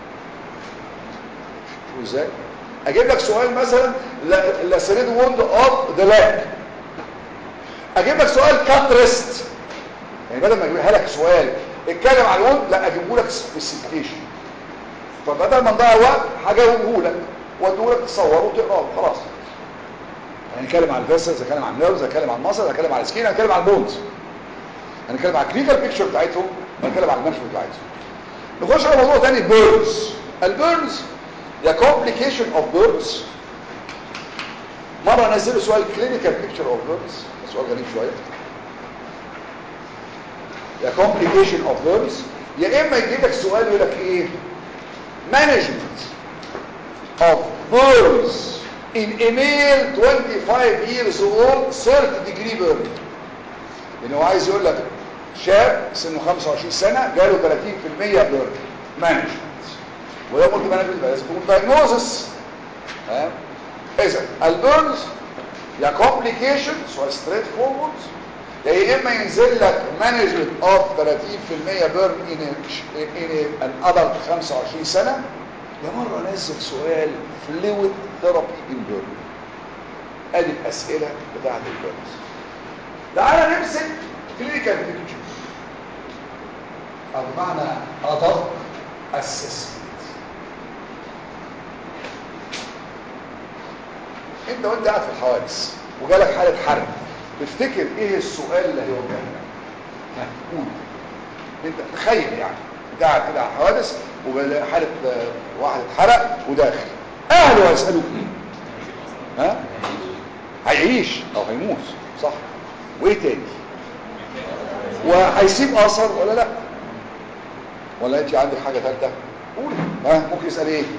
شو ازاي اجيب لك سؤال مثلا lacerated wound of the leg اجيب لك سؤال cut wrist يعني بدل ما اجيبها لك سؤال اتكلم عن الوند لا اجيبه لك سبيسيفيكيشن فبدل ما نضيع وقت هجاوبه لك واديه لك تصوره وتقراه خلاص هنتكلم عن الفيسلز هنتكلم عن النيرفز هنتكلم عن المصل هنتكلم عن السكين هنتكلم عن البونز هنتكلم عن الكلينيكال بيكتشر بتاعتهم هنتكلم عن المانجمنت بتاعتهم نخش على موضوع تاني بيرنز البيرنز يا كومبليكيشن اوف بيرنز مره نزلوا سؤال كلينيكال بيكتشر اوف بيرنز سؤال غريب شويه يا complication of burns يا اما يجيب لك سؤال يقول لك ايه management of burns in a male 25 years old third degree burn يعني هو عايز يقول لك شاب سنه 25 سنة جاله 30% burn management وده قلت management لازم تكون diagnosis ها اذا البيرنز يا complication سؤال straight forward يا اما ينزل لك مانجمنت اوف 30% بيرن ان ان ان ادلت 25 سنه يا مره نزل سؤال فلويد ثيرابي ان بيرن ادي الاسئله بتاعه البيرنز تعالى نمسك كلينيكال بيكتشر او بمعنى ادق اسسمنت انت وانت قاعد في الحوادث وجالك حاله حرب تفتكر ايه السؤال اللي هيوجهه لك قول انت تخيل يعني انت قاعد كده على حوادث وحاله واحد اتحرق وداخل اهله هيسالوك ايه ها هيعيش او هيموت صح وايه تاني وهيسيب اثر ولا لا ولا انت عندك حاجه ثالثه قول ها ممكن يسال ايه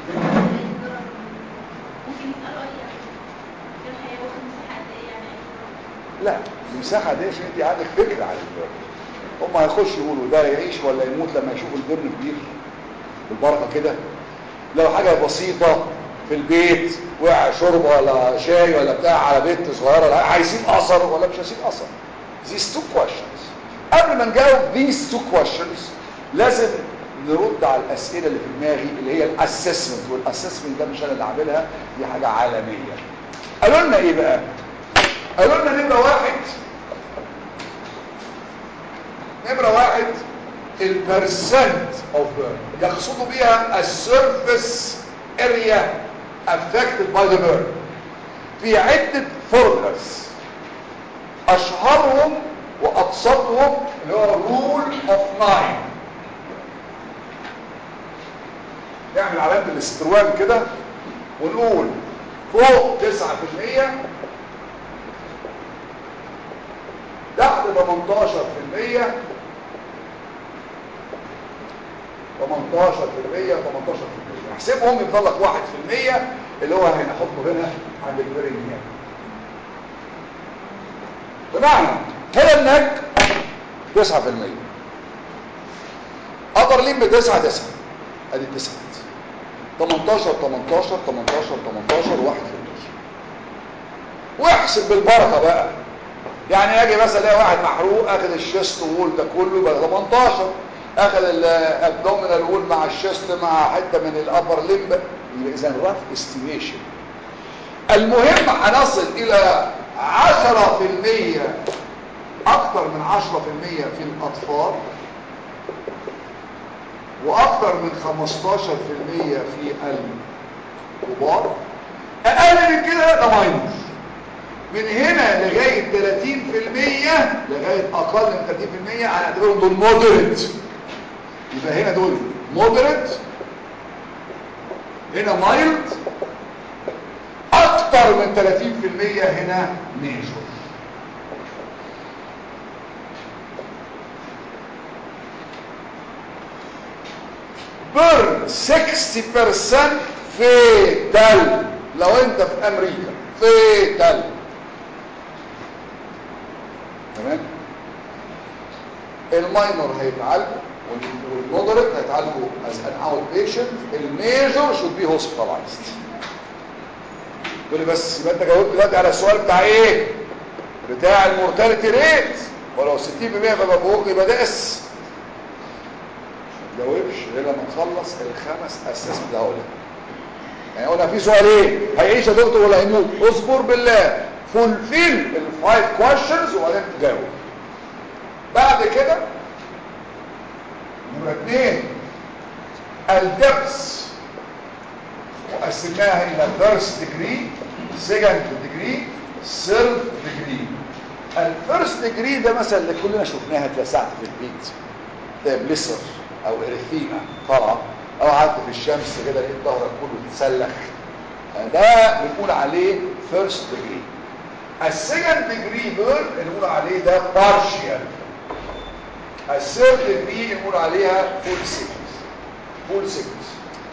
لا المساحة دي عشان انت عندك فكرة عن البرن هم هيخشوا يقولوا ده يعيش ولا يموت لما يشوفوا البرن كبير بالبركة كده لو حاجة بسيطة في البيت وقع شوربة ولا شاي ولا بتاع على بيت صغيرة لا هيسيب اثر ولا مش هيسيب اثر these two questions قبل ما نجاوب these two questions لازم نرد على الاسئلة اللي في دماغي اللي هي الاسسمنت والاسسمنت ده مش انا اللي عاملها دي حاجة عالمية قالوا لنا ايه بقى قالوا لنا نمرة واحد نمرة واحد البرسنت اوف بيرن يقصدوا بيها السيرفيس اريا affected by the burn في عدة فورمولاز اشهرهم وابسطهم اللي هو رول اوف ناين نعمل علامة الاستروان كده ونقول فوق 9% تحت 18% 18% 18% احسبهم يفضل لك 1% اللي هو هنحطه هنا عند البرينيال بمعنى هنا النك 9% اقدر لين ب 9 9 ادي 9 18 18 18 18 1 واحسب بالبركه بقى يعني اجي مثلا الاقي واحد محروق اخد الشيست وول ده كله بقى 18 اخذ الابدومينال وول مع الشيست مع حته من الابر لمب يبقى اذا رف استيميشن المهم هنصل الى 10% اكثر من 10% في الاطفال واكثر من 15% في الكبار اقل من كده ده ماينس من هنا لغايه 30% لغايه اقل من 30% هنعتبرهم دول مودريت يبقى هنا دول مودريت هنا مايلد اكتر من 30% هنا ميجور بيرن 60% فيتال لو انت في امريكا فيتال تمام الماينور هيتعالجوا والمودريت هيتعالجوا as an outpatient الميجور should be hospitalized تقول لي بس يبقى انت جاوبت دلوقتي على السؤال بتاع ايه بتاع المورتاليتي ريت ولو 60% فيبقى فوق يبقى ده اس ما تجاوبش غير لما تخلص الخمس اساس اللي هقولها يعني قلنا في سؤال ايه هيعيش يا دكتور ولا هيموت اصبر بالله فولفيل الفايف كويشنز وبعدين تجاوب بعد كده نمرة اثنين الدبس وقسمناها الى فيرست ديجري سكند ديجري ثيرد ديجري الفيرست ديجري ده مثلا اللي كلنا شفناها اتلسعت في البيت ده بليسر او اريثيما طالعه او قعدت في الشمس كده لقيت ظهرك كله اتسلخ ده بنقول عليه فيرست ديجري السكند ديجري بيرن اللي بنقول عليه ده بارشيال الثيرد ديجري اللي بنقول عليها فول سيكنس فول سيكنس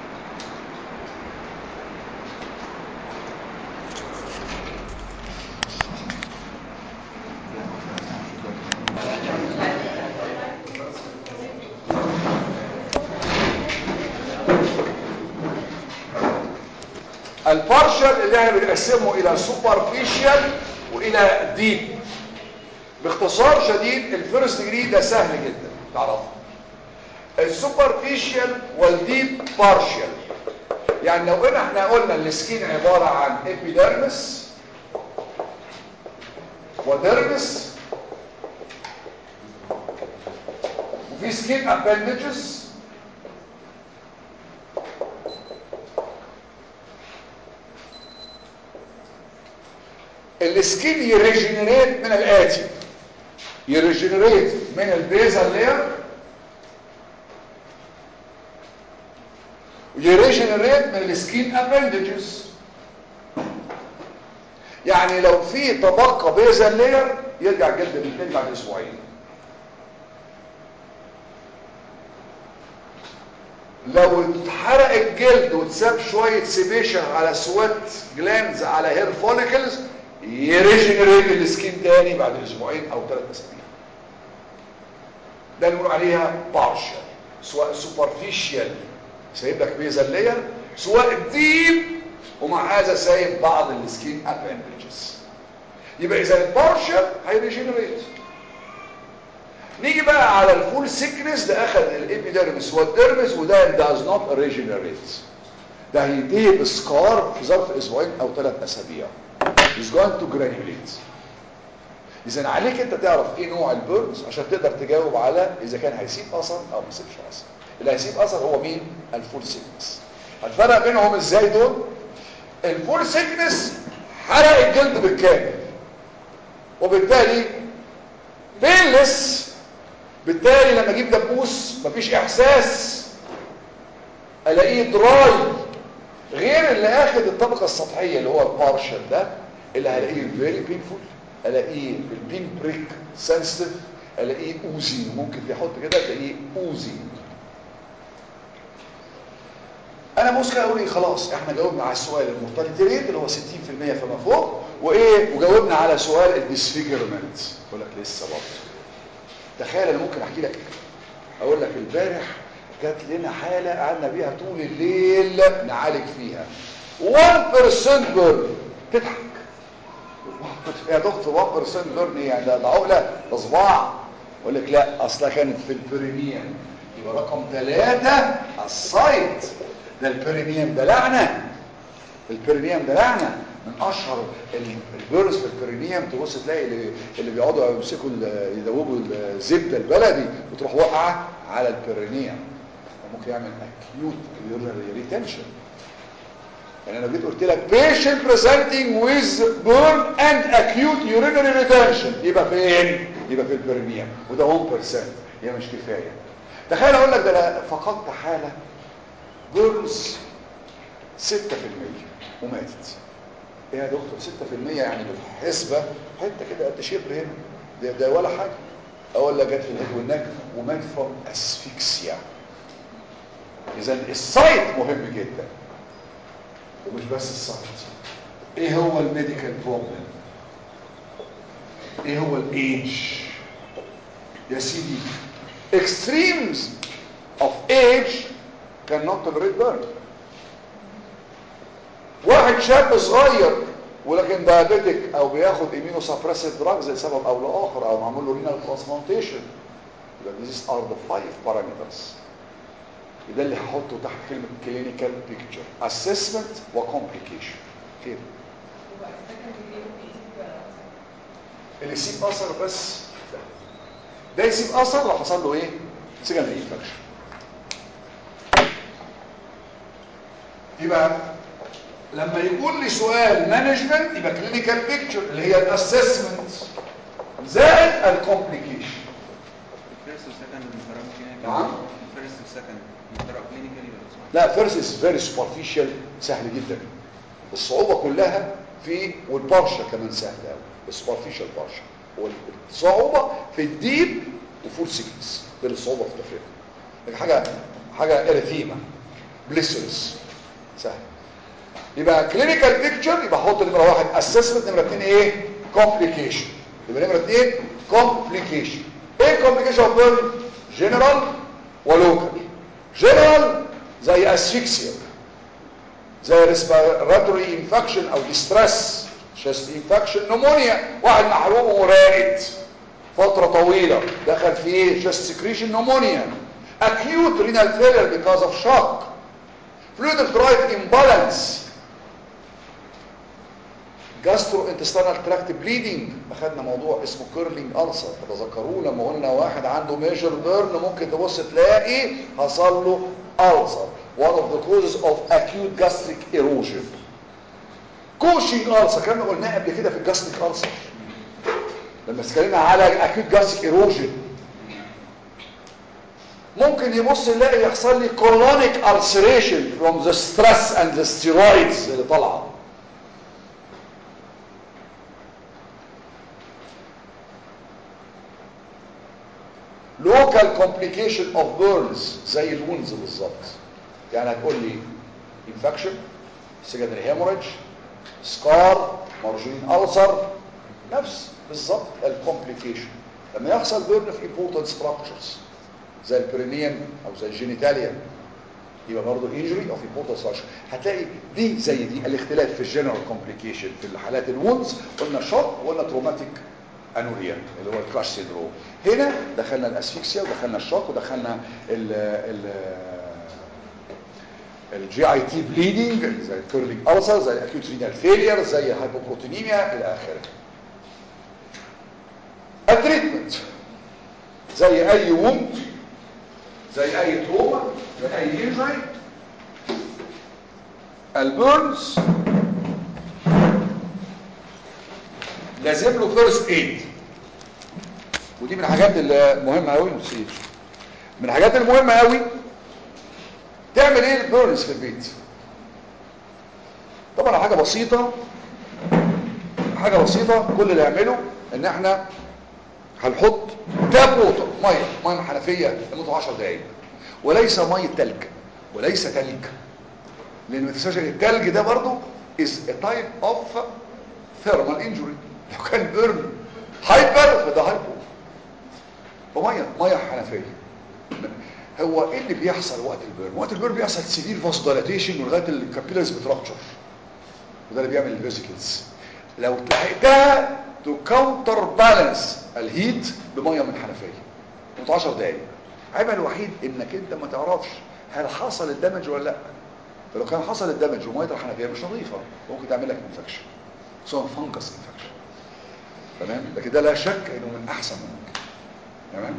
البارشل اللي احنا بنقسمه الى سوبرفيشال والى ديب باختصار شديد الفيرست ديجري ده سهل جدا تعرفه السوبرفيشال والديب بارشل يعني لو ان احنا قلنا السكين عبارة عن ابيديرمس وديرمس وفي سكين ابندجز السكين يريجنريت من الاتي يريجنريت من البيزل لير ويريجنريت من السكين ابندجز يعني لو في طبقة بيزل لير يرجع جلد بالتاني بعد اسبوعين لو اتحرق الجلد وتساب شوية سيبيشن على سويت جلاندز على هير فوليكلز يريجنريت السكين تاني بعد اسبوعين او ثلاث اسابيع ده اللي بنقول عليها بارشل سواء سوبرفيشال سايب لك بيزل لير سواء ديب ومع هذا سايب بعض السكين ابندجز يبقى اذا البارشل هيريجنريت نيجي بقى على الفول سيكنس ده اخذ الابيديرمس والديرمس وده داز نوت ريجنريت ده هينتهي بسكار في ظرف اسبوعين او ثلاث اسابيع is going to granulate اذا عليك انت تعرف ايه نوع البيرنز عشان تقدر تجاوب على اذا كان هيسيب اثر او ما يسيبش اثر اللي هيسيب اثر هو مين الفول سيكنس الفرق بينهم ازاي دول الفول سيكنس حرق الجلد بالكامل وبالتالي بيلس بالتالي لما اجيب دبوس مفيش احساس الاقيه دراي غير اللي اخد الطبقه السطحيه اللي هو البارشل ده اللي هلاقيه فيري بينفول الاقيه البين بريك سنسيتيف الاقيه اوزي ممكن تحط كده تلاقيه اوزي انا بص كده اقول ايه خلاص احنا جاوبنا على السؤال المورتاليتي ريت اللي هو 60% فما فوق وايه وجاوبنا على سؤال الديسفيجرمنت اقول لك لسه برضه تخيل انا ممكن احكي لك اقول لك البارح جات لنا حاله قعدنا بيها طول الليل نعالج فيها 1% بيرن تضحك يا دكتور 1% بيرن يعني ده عقله ده صباع اقول لك لا اصلها كانت في البريميوم يبقى رقم ثلاثة السايت ده البريميوم ده لعنه البريميوم ده لعنه من اشهر البيرز في البريميوم تبص تلاقي اللي, اللي بيقعدوا يمسكوا يدوبوا الزبده البلدي وتروح واقعه على البريميوم ممكن يعمل اكيوت ريتنشن يعني انا جيت قلت لك patient presenting with burn and acute urinary retention يبقى فين يبقى في البريميوم وده 1% هي مش كفايه تخيل اقول لك ده انا فقدت حاله بيرنز 6% وماتت ايه يا دكتور 6% يعني بالحسبه حته كده قد شبر هنا ده, ده ولا حاجه اقول لك جت في الهيد والنك ومات فروم اسفيكسيا اذا السايت مهم جدا ومش بس السايت ايه هو الميديكال بروبلم ايه هو الايج يا سيدي extremes of age cannot tolerate burn واحد شاب صغير ولكن دايابيتك او بياخد امينو سبريسيف دراجز لسبب او لاخر او معمول له رينال ترانسبلانتيشن يبقى these are the five parameters ده اللي هحطه تحت كلمه كلينيكال بيكتشر اسسمنت وكومبليكيشن كده اللي يسيب اثر بس ده ده يسيب اثر لو حصل له ايه سيجنال انفكشن يبقى لما يكون لي سؤال مانجمنت يبقى كلينيكال بيكتشر اللي هي الاسسمنت زائد الكومبليكيشن الفيرست والسكند بنقراهم كلينيكال نعم. الفيرست والسكند بنقراهم كلينيكال لا فيرست از فيري سوبرفيشال سهل جدا الصعوبه كلها في والبارشا كمان سهل قوي السوبرفيشال بارشا والصعوبه في الديب وفول سيكنس ده الصعوبه في التفريق لكن حاجه حاجه اريثيما بليسرز سهل يبقى كلينيكال بيكتشر يبقى احط نمره واحد اسسمنت نمره اثنين ايه كومبليكيشن يبقى نمره اثنين كومبليكيشن ايه كومبليكيشن اوف بيرن جنرال ولوكال جنرال زي اسفيكسيا زي ريسبيراتوري انفكشن او ديستريس شيست انفكشن نمونيا واحد محروم وراقد فتره طويله دخل فيه شيست سكريشن نمونيا acute renal failure because of shock fluid electrolyte imbalance gastrointestinal tract bleeding اخذنا موضوع اسمه كيرلينج ألسر تتذكروه لما قلنا واحد عنده ميجر بيرن ممكن تبص تلاقي حصل له ألسر one of the causes of acute gastric erosion كوشنج ألسر كنا قلناه قبل كده في الجاستريك ألسر لما اتكلمنا على acute gastric erosion ممكن يبص يلاقي يحصل لي colonic ulceration from the stress and the steroids اللي طالعه local complication of burns زي الونز بالظبط يعني هتقول لي infection secondary hemorrhage scar margarine ulcer نفس بالظبط الكومبليكيشن لما يحصل burn في important structures زي البرينيوم او زي الجينيتاليا يبقى برضه injury of important structure هتلاقي دي زي دي الاختلاف في الجنرال كومبليكيشن في الحالات الونز قلنا شوك وقلنا تروماتيك انوريا اللي هو الكراش سيندروم هنا دخلنا الاسفيكسيا ودخلنا الشوك ودخلنا ال ال الجي اي تي بليدنج زي الكيرلينج ألسر زي الاكيوت رينال فيلير زي الهايبوبروتينيميا الى اخره التريتمنت زي اي ووند زي اي تروما زي اي انجري البيرنز لازم له فيرست ايد ودي من الحاجات المهمه قوي نسيت من الحاجات المهمه قوي تعمل ايه البيرنز في البيت طبعا حاجه بسيطه حاجه بسيطه كل اللي يعمله ان احنا هنحط تاب ووتر ميه ميه من الحنفيه لمده 10 دقائق وليس ميه تلج وليس تلج لان ما تنساش ان التلج ده برضه is a type of thermal injury لو كان بيرن هايبر فده هايبو فميه ميه حنفيه هو ايه اللي بيحصل وقت البيرن وقت البيرن بيحصل سيفير فاسدولاتيشن ولغايه الكابيلاريز بترابتشر وده اللي بيعمل الفيزيكلز لو لحقتها تو كاونتر بالانس الهيت بميه من حنفيه مده 10 دقائق عيبها الوحيد انك انت ما تعرفش هل حصل الدمج ولا لا فلو كان حصل الدمج وميه الحنفيه مش نظيفه ممكن تعمل لك انفكشن خصوصا فانجس انفكشن تمام لكن ده لا شك انه من احسن ما ممكن تمام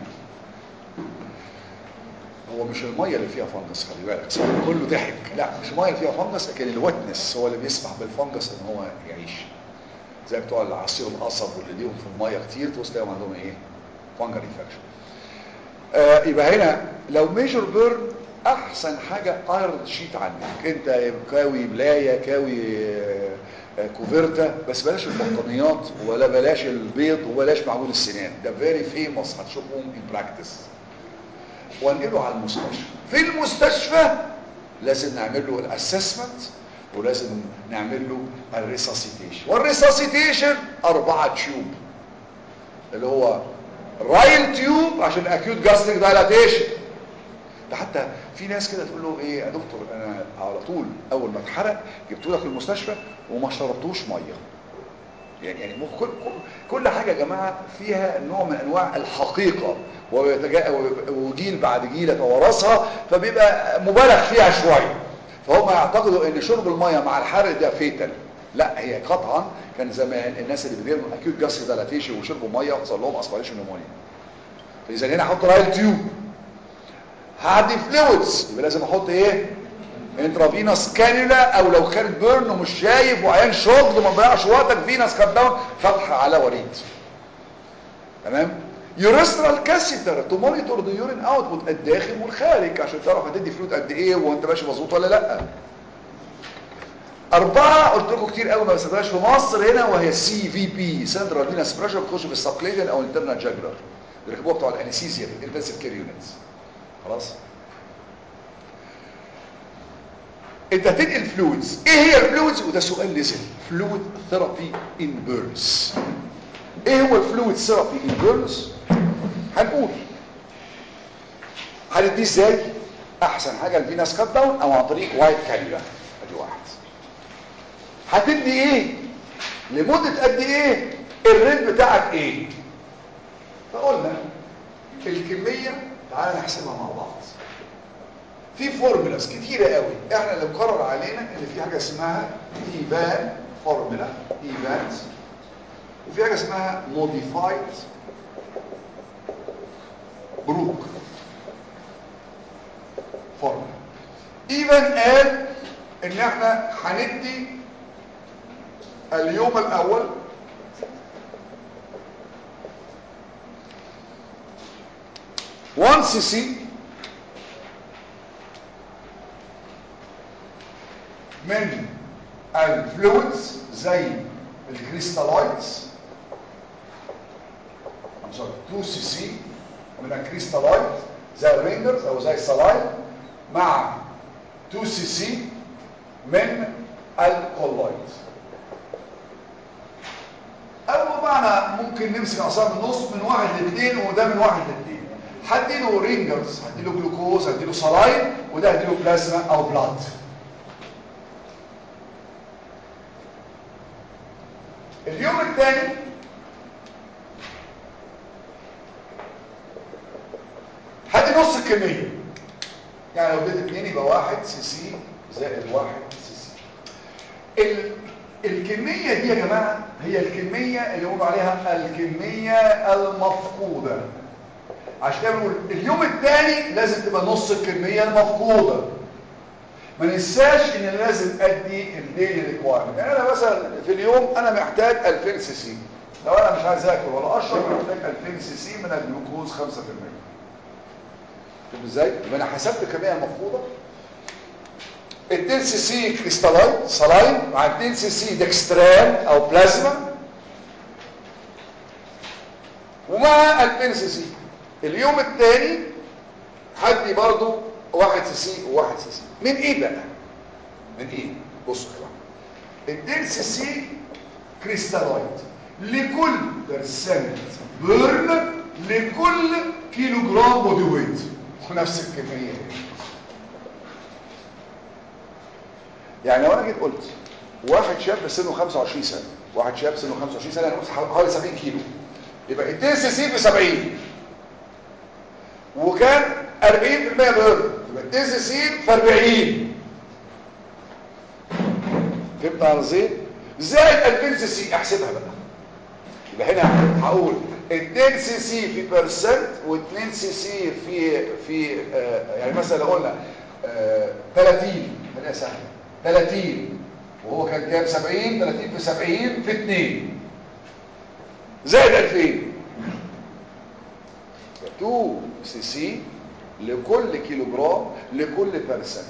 هو مش الميه اللي فيها فانجس خلي بالك كله ضحك لا مش الميه اللي فيها فانجس لكن الوتنس هو اللي بيسمح بالفانجس ان هو يعيش زي بتوع العصير القصب واللي ليهم في الميه كتير توصل تلاقيهم عندهم ايه فانجل انفكشن آه يبقى هنا لو ميجر بيرن احسن حاجه ايرون شيت عنك انت كاوي ملايه كاوي آه آه كوفيرتا بس بلاش البطانيات ولا بلاش البيض وبلاش معجون السنان ده فيري فيموس هتشوفهم ان براكتس وانقله على المستشفى في المستشفى لازم نعمل له الاسسمنت ولازم نعمل له الريساسيتيشن والريساسيتيشن أربعة تيوب اللي هو رايل تيوب عشان اكيوت جاستريك دايلاتيشن ده حتى في ناس كده تقول له ايه يا دكتور انا على طول اول ما اتحرق جبته لك المستشفى وما شربتوش ميه يعني يعني كل كل حاجه يا جماعه فيها نوع من انواع الحقيقه وجيل بعد جيل يتوارثها فبيبقى مبالغ فيها شويه فهم يعتقدوا ان شرب الميه مع الحرق ده فيتال لا هي قطعا كان زمان الناس اللي بيديروا اكيوت جاس دالاتيشن وشربوا ميه حصل لهم اسبريشن نمونيا فاذا هنا احط رايل تيوب هعدي فلويدز يبقى لازم احط ايه انترافينوس كانيولا او لو كان بيرن ومش شايف وعيان شغل وما تضيعش وقتك فينس كات داون فتحه على وريد تمام يورسترال كاسيتر تو مونيتور ذا يورين اوتبوت الداخل والخارج عشان تعرف هتدي فلويد قد ايه وانت ماشي مظبوط ولا لا أربعة قلت لكم كتير قوي ما بستخدمهاش في مصر هنا وهي سي في بي سنترال فينس بريشر بتخش في السبكليفيان او الانترنال جاجلر بيركبوها بتوع الانستيزيا في الانتنسيف كير يونتس خلاص انت هتنقل فلويدز ايه هي الفلويدز وده سؤال نزل فلويد ثيرابي ان بيرنز ايه هو الفلويد ثيرابي ان بيرنز هنقول هنديه ازاي احسن حاجه الفينس كات داون او عن طريق وايت كانيولا ادي واحد هتدي ايه لمده قد ايه الريت بتاعك ايه فقلنا الكميه تعالى نحسبها مع بعض في فورمولاز كتيرة قوي احنا اللي مقرر علينا ان في حاجة اسمها ايفان فورمولا ايفانز وفي حاجة اسمها موديفايد بروك فورمولا ايفان قال ان احنا هندي اليوم الاول وان سي سي من الفلويدز زي الكريستالايتس 2 سي سي من الكريستالايت زي الرينجرز او زي السلايد مع 2 سي سي من الكولويد اول معنى ممكن نمسك اعصاب النص من واحد لاثنين وده من واحد لاثنين هديله رينجرز هديله جلوكوز هديله سلايد وده هديله بلازما او بلاد اليوم الثاني هدي نص الكمية يعني لو اديت اتنين يبقى واحد سي سي زائد واحد سي سي ال... الكمية دي يا جماعة هي الكمية اللي يقولوا عليها الكمية المفقودة عشان كده بنقول اليوم الثاني لازم تبقى نص الكمية المفقودة ما ننساش ان لازم ادي الديلي ريكوايرمنت يعني انا مثلا في اليوم انا محتاج 2000 سي سي لو انا مش عايز اكل ولا اشرب انا محتاج 2000 سي سي من الجلوكوز 5% شوف ازاي يبقى انا حسبت الكميه المفقوده 2 سي سي كريستالاين صلاين مع 2 سي سي دكستران او بلازما ومع 2000 سي سي اليوم الثاني هدي برضو 1 سي سي و1 سي سي من ايه بقى من ايه بصوا يا جماعه 2 سي سي كريستالاين لكل برسنت بيرن لكل كيلو جرام بودي ويت ونفس الكميه يعني لو انا جيت قلت واحد شاب سنه 25 سنه واحد شاب سنه 25 سنه يعني حوالي 70 كيلو يبقى 2 سي سي ب 70 وكان 40% بيرن يبقى 2 سي سي في 40 فهمت قصدي زائد 2000 سي سي احسبها بقى يبقى هنا هقول 2 سي سي في بيرسنت و2 سي سي في في آه يعني مثلا لو قلنا آه 30 خليها سهله 30 وهو كان كام 70 30 في 70 في 2 زائد 2000 2 سي سي لكل كيلو جرام لكل بيرسنت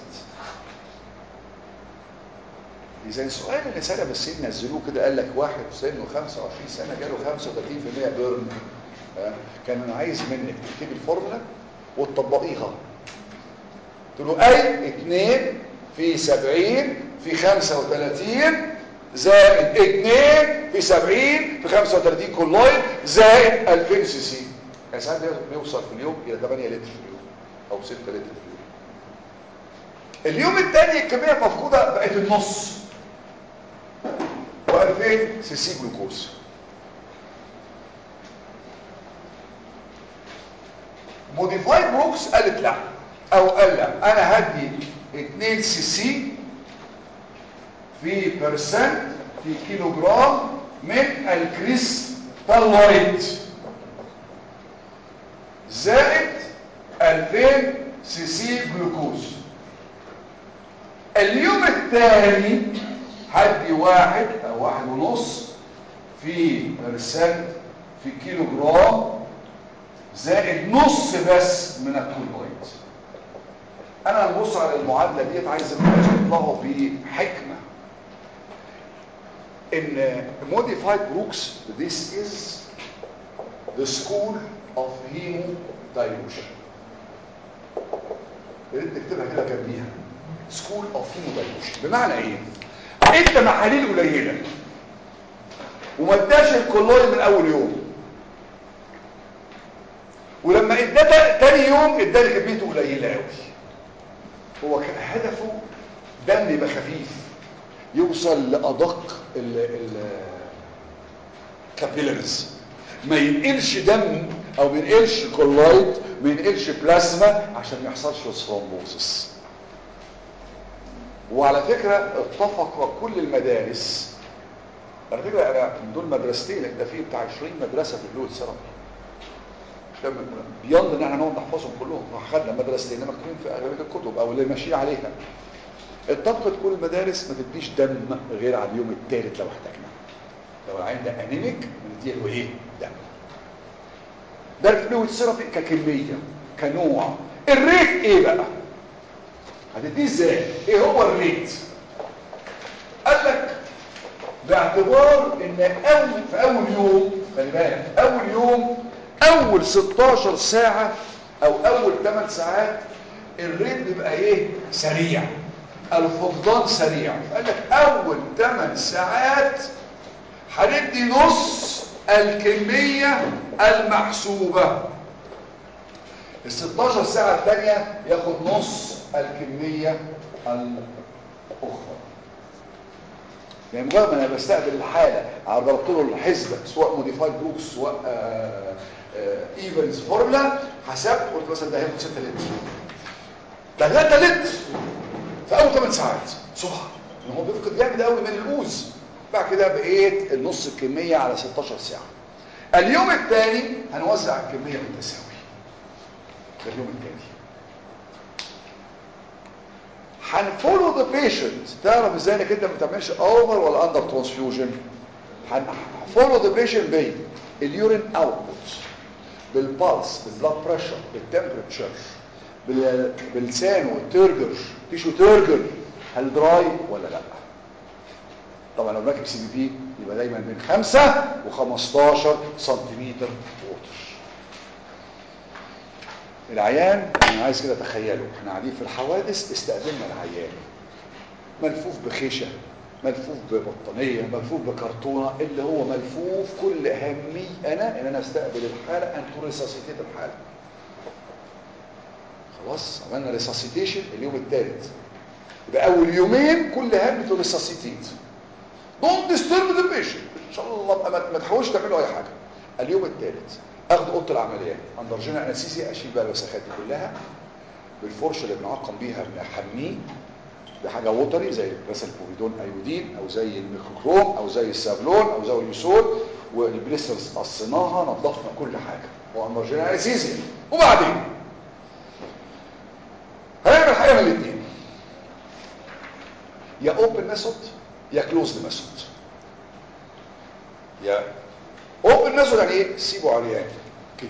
اذا السؤال اللي سنه بس نزلوه كده قال لك واحد سنه 25 سنه جاله 35% بيرن كان انا عايز منك تكتبي الفورمولا وتطبقيها قلت له اي 2 في 70 في 35 زائد 2 في 70 في 35 كولويد زائد 2000 سي سي يعني ساعات بيوصل في اليوم الى 8 لتر في اليوم او 6 لتر في اليوم اليوم الثاني الكميه المفقوده بقت النص و2000 سي سي جلوكوز موديفايد بروكس قالت لا او قال لا انا هدي 2 سي سي في برسنت في كيلو جرام من الكريستالويد زائد 2000 سي سي جلوكوز اليوم الثاني هدي واحد او واحد ونص في برسنت في كيلو جرام زائد نص بس من الكولويد انا نبص على المعادله ديت عايز اطلعه بحكمه ان modified Brooks this is the school of hemodilution يا ريت نكتبها كده جنبيها school of hemodilution بمعنى ايه انت محاليل قليله وما اداش الكولويد من اول يوم ولما اداها تاني يوم ادالي كميته قليله قوي هو كان هدفه دم يبقى خفيف يوصل لادق الكابيلاريز ما ينقلش دم او ما ينقلش كولويد ما ينقلش بلازما عشان ما يحصلش ثرومبوزس وعلى فكره اتفق كل المدارس على فكره انا دول مدرستين ده في بتاع 20 مدرسه في الفلويد ثيرابي بيض ان احنا نقعد نحفظهم كلهم خدنا مدرستين مكتوبين في اغلبيه الكتب او اللي ماشيين عليها اتفقت كل المدارس ما تديش دم غير على اليوم الثالث لو احتاجنا لو العين ده انيميك بنديله ايه دم ده الفلويد ثيرابي ككميه كنوع الريت ايه بقى هتديه ازاي ايه هو الريت قال لك باعتبار ان اول في اول يوم خلي بالك اول يوم اول 16 ساعة او اول 8 ساعات الريت بيبقى ايه سريع الفقدان سريع قال لك اول 8 ساعات هندي نص الكمية المحسوبة ال 16 ساعة الثانية ياخد نص الكمية الاخرى يعني مجرد ما انا بستقبل الحالة ضربت له الحسبة سواء موديفايد بروكس سواء ايفنز فورمولا حسبت قلت مثلا ده هياخد 6 لتر ده 3 لتر في اول 8 ساعات سبحان ان هو بيفقد جامد قوي من الاوز بعد كده بقيت النص الكميه على 16 ساعه اليوم الثاني هنوزع الكميه بالتساوي ده اليوم الثاني هنفولو ذا بيشنت تعرف ازاي انك انت ما بتعملش اوفر ولا اندر ترانسفيوجن هنفولو ذا بيشنت بايه اليورين اوتبوت بالبالس بالبلاد بريشر بالتمبرتشر بال- باللسان والترجر تيشو ترجر هل دراي ولا لا طبعا لو راكب سي بي بي يبقى دايما من 5 و15 سنتيمتر ووتر العيان انا عايز كده تخيلوا احنا قاعدين في الحوادث استقبلنا العيان ملفوف بخيشه ملفوف ببطانيه ملفوف بكرتونه اللي هو ملفوف كل اهمي انا ان انا استقبل الحاله ان توريساسيتيت الحاله خلاص عملنا ريساسيتيشن اليوم الثالث يبقى اول يومين كل هم توريساسيتيت دونت ديسترب ذا بيشنت ان شاء الله ما- ما ما تحاولوش تعملوا اي حاجه اليوم الثالث اخد اوضه العمليات اندر جنرال انستيزيا اشيل بقى الوسخات دي كلها بالفرشه اللي بنعقم بيها بنحميه بحاجه ووتري زي مثلا البوفيدون ايودين او زي الميكروكروم او زي السافلون او زي اليوسول والبليسترز قصيناها نظفنا كل حاجه واندر جنرال انستيزيا وبعدين هنعمل حاجه من الاثنين يا اوبن ميثود يا كلوزد ميثود يا اوبن ميثود يعني ايه سيبه عريان كده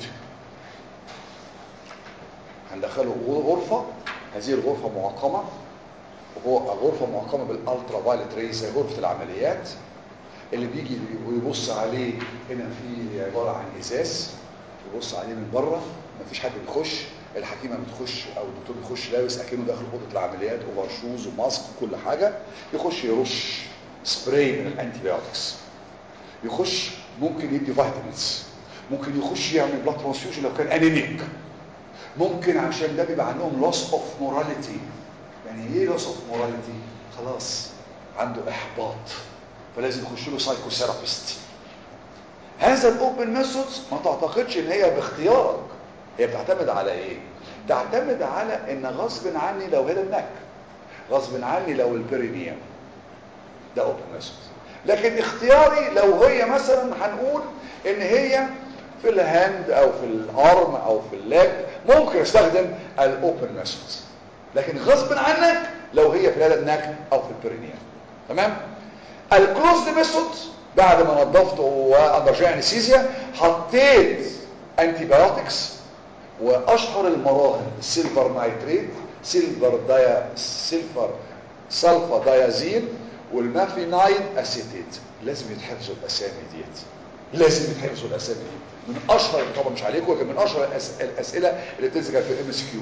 هندخله غرفه هذه الغرفه معقمه وهو غرفه معقمه بالالترا فايلت ريز زي غرفه العمليات اللي بيجي ويبص عليه هنا في عباره عن ازاز يبص عليه من بره مفيش حد بيخش الحكيمه بتخش او الدكتور بيخش لابس اكنه داخل اوضه العمليات اوفر شوز وماسك وكل حاجه يخش يرش سبراي من الانتي بايوتكس يخش ممكن يدي فيتامينز ممكن يخش يعمل بلاد ترانسفيوجن لو كان انيميك ممكن عشان ده بيبقى عندهم لوس اوف موراليتي يعني ايه لوس اوف موراليتي خلاص عنده احباط فلازم يخش له سايكوثيرابيست هذا الاوبن ميثودز ما تعتقدش ان هي باختيارك هي بتعتمد على ايه تعتمد على ان غصب عني لو هنا النك غصب عني لو البرينيوم ده اوبن ميثود لكن اختياري لو هي مثلا هنقول ان هي في الهاند او في الارم او في الليج ممكن استخدم الاوبن ميثود لكن غصب عنك لو هي في الهاند النك او في البرينيوم تمام الكلوزد ميثود بعد ما نظفته واندرجع انستيزيا حطيت انتي بايوتكس واشهر المراهم السيلفر نايتريت سيلفر دايا سيلفر سلفا دايازين والمافينايد اسيتيت لازم يتحفظوا الاسامي ديت لازم يتحفظوا الاسامي دي من اشهر طبعا مش عليكم لكن من اشهر الأس- الاسئله اللي بتنزل في الام اس كيو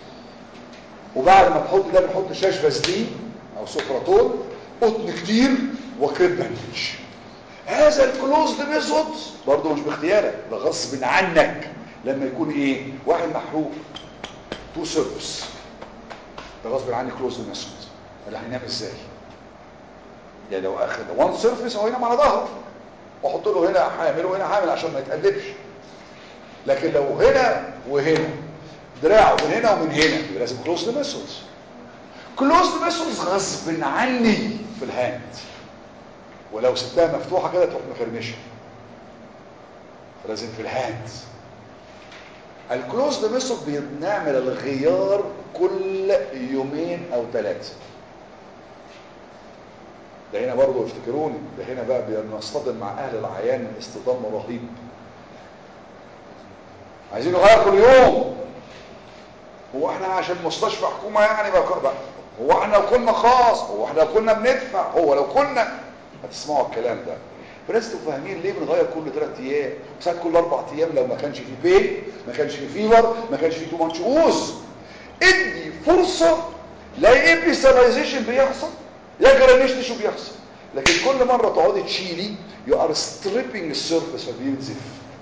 وبعد ما تحط ده بنحط شاش فازلين او سوبراتول قطن كتير وكريب باندج هذا الكلوزد ميثود برضه مش باختيارك ده غصب عنك لما يكون ايه واحد محروق تو سيرفس ده غصب عني كلوزد ميثود اللي هينام ازاي يعني لو اخد وان سيرفيس هو ينام على ظهره واحط له هنا حامل وهنا حامل عشان ما يتقلبش لكن لو هنا وهنا دراعه من هنا ومن هنا يبقى لازم كلوزد ميثودز كلوزد ميثودز غصب عني في الهاند ولو سبتها مفتوحه كده تروح مفرمشه فلازم في الهاند الكلوزد ميثود بنعمل الغيار كل يومين او ثلاثه ده هنا برضه افتكروني ده هنا بقى بنصطدم مع اهل العيان اصطدام رهيب عايزين نغير كل يوم هو احنا عشان مستشفى حكومه يعني بقى بقى هو احنا لو كنا خاص هو احنا لو كنا بندفع هو لو كنا هتسمعوا الكلام ده فلازم تبقوا فاهمين ليه بنغير كل ثلاث ايام ساعات كل اربع ايام لو ما كانش في بين ما كانش في فيفر ما كانش في تو ماتش اوز ادي فرصه لا ايبيساليزيشن بيحصل يا جرانيش تشو بيحصل لكن كل مره تقعدي تشيلي يو ار ستريبنج السيرفيس فبينزف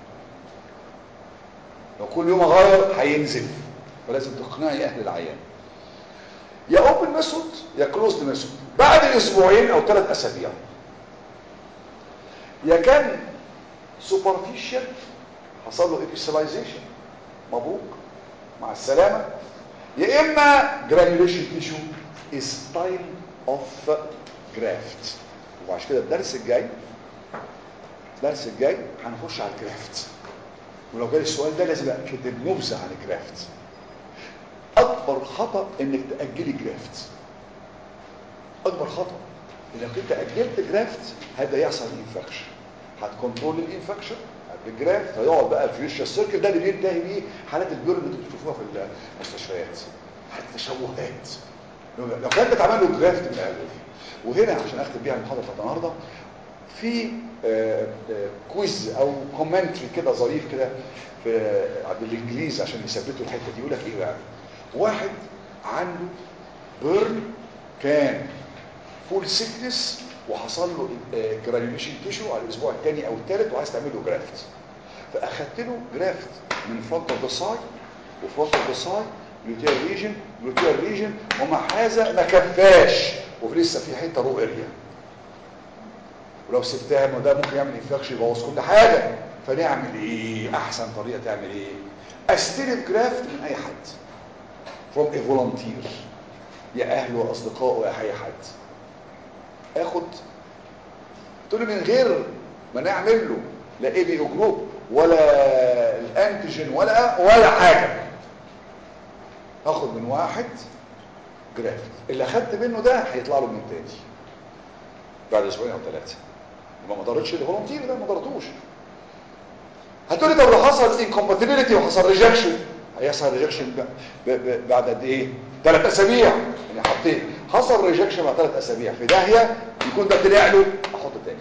لو كل يوم اغير هينزف فلازم تقنعي اهل العيان يا اوبن ميثود يا كلوزد ميثود بعد اسبوعين او ثلاث اسابيع يا كان سوبرفيشال حصل له ايبيسلايزيشن مبروك مع السلامه يا اما جرانيوليشن تيشو از تايم اوف جرافت وعشان كده الدرس الجاي الدرس الجاي هنخش على الكرافت ولو جالي السؤال ده لازم اكتب نبذه عن الكرافت اكبر خطا انك تاجلي كرافت اكبر خطا انك انت اجلت جرافت هيبدا يحصل انفكشن هتكنترول الانفكشن بالجرافت هيقعد بقى في السيركل ده اللي بينتهي بيه حالات البيرن اللي بتشوفوها في المستشفيات حالات التشوهات لو كانت اتعمل له جرافت من الاول وهنا عشان اختم بيها المحاضره بتاعت النهارده في آه، آه، كويز او كومنتري كده ظريف كده في بالانجليزي عشان يثبتوا الحته دي يقول لك ايه بقى واحد عنده بيرن كان فول سيكنس وحصل له جرانيوليشن تيشو على الاسبوع الثاني او الثالث وعايز تعمل له جرافت فاخدت له جرافت من فرونت اوف ذا سايد وفرونت اوف ذا سايد جلوتيال ريجن جلوتيال ريجن ومع هذا ما كفاش وفي لسه في حته رو اريا ولو سبتها ما ده ممكن يعمل انفكشن يبوظ كل حاجه فنعمل ايه احسن طريقه تعمل ايه استلم جرافت من اي حد from a volunteer يا اهله واصدقائه يا اي حد اخد تقول من غير ما نعمل له لا اي بي او جروب ولا الانتيجين ولا ولا حاجه هاخد من واحد جرافت اللي اخدت منه ده هيطلع له من تاني بعد اسبوعين او ثلاثه يبقى ما ضرتش الفولنتير ده ما ضرتوش هتقولي طب لو حصل انكومباتيبيليتي وحصل ريجكشن هيحصل ريجكشن بعد قد ايه ثلاث اسابيع يعني حطيت حصل ريجكشن بعد ثلاث اسابيع في داهيه يكون ده طلع له احط تاني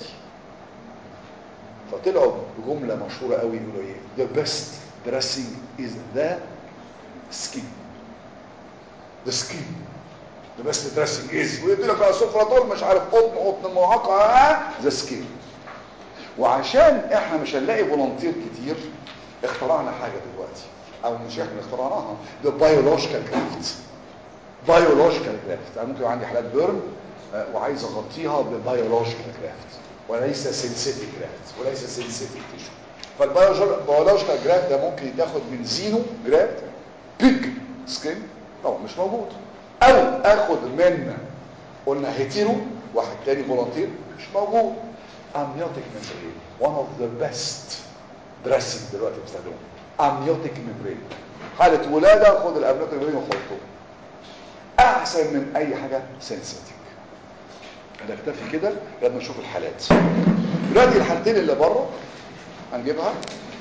فطلعوا بجمله مشهوره قوي يقولوا ايه the best dressing is the skin the skin the best dressing is ويقول لك بقى سفرة مش عارف قطن قطن معاقة ذا سكين وعشان احنا مش هنلاقي فولنتير كتير اخترعنا حاجة دلوقتي او مش احنا اخترعناها ده بيولوجيكال كرافت بيولوجيكال كرافت انا ممكن عندي حالات بيرن وعايز اغطيها ببيولوجيكال كرافت وليس سينسيتيك كرافت وليس سينسيتيك تيشو فالبيولوجيكال كرافت ده ممكن يتاخد من زينو كرافت بيج سكين طبعا مش موجود او اخد من قلنا هيتيرو واحد تاني فولنتير مش موجود امنيوتيك ميمبرين one of the best dressing دلوقتي بيستخدموه امنيوتيك ميمبرين حالة ولادة خد الامنيوتيك ميمبرين وحطه احسن من اي حاجة سنسيتيك هنكتفي كده لما نشوف الحالات دلوقتي الحالتين اللي بره هنجيبها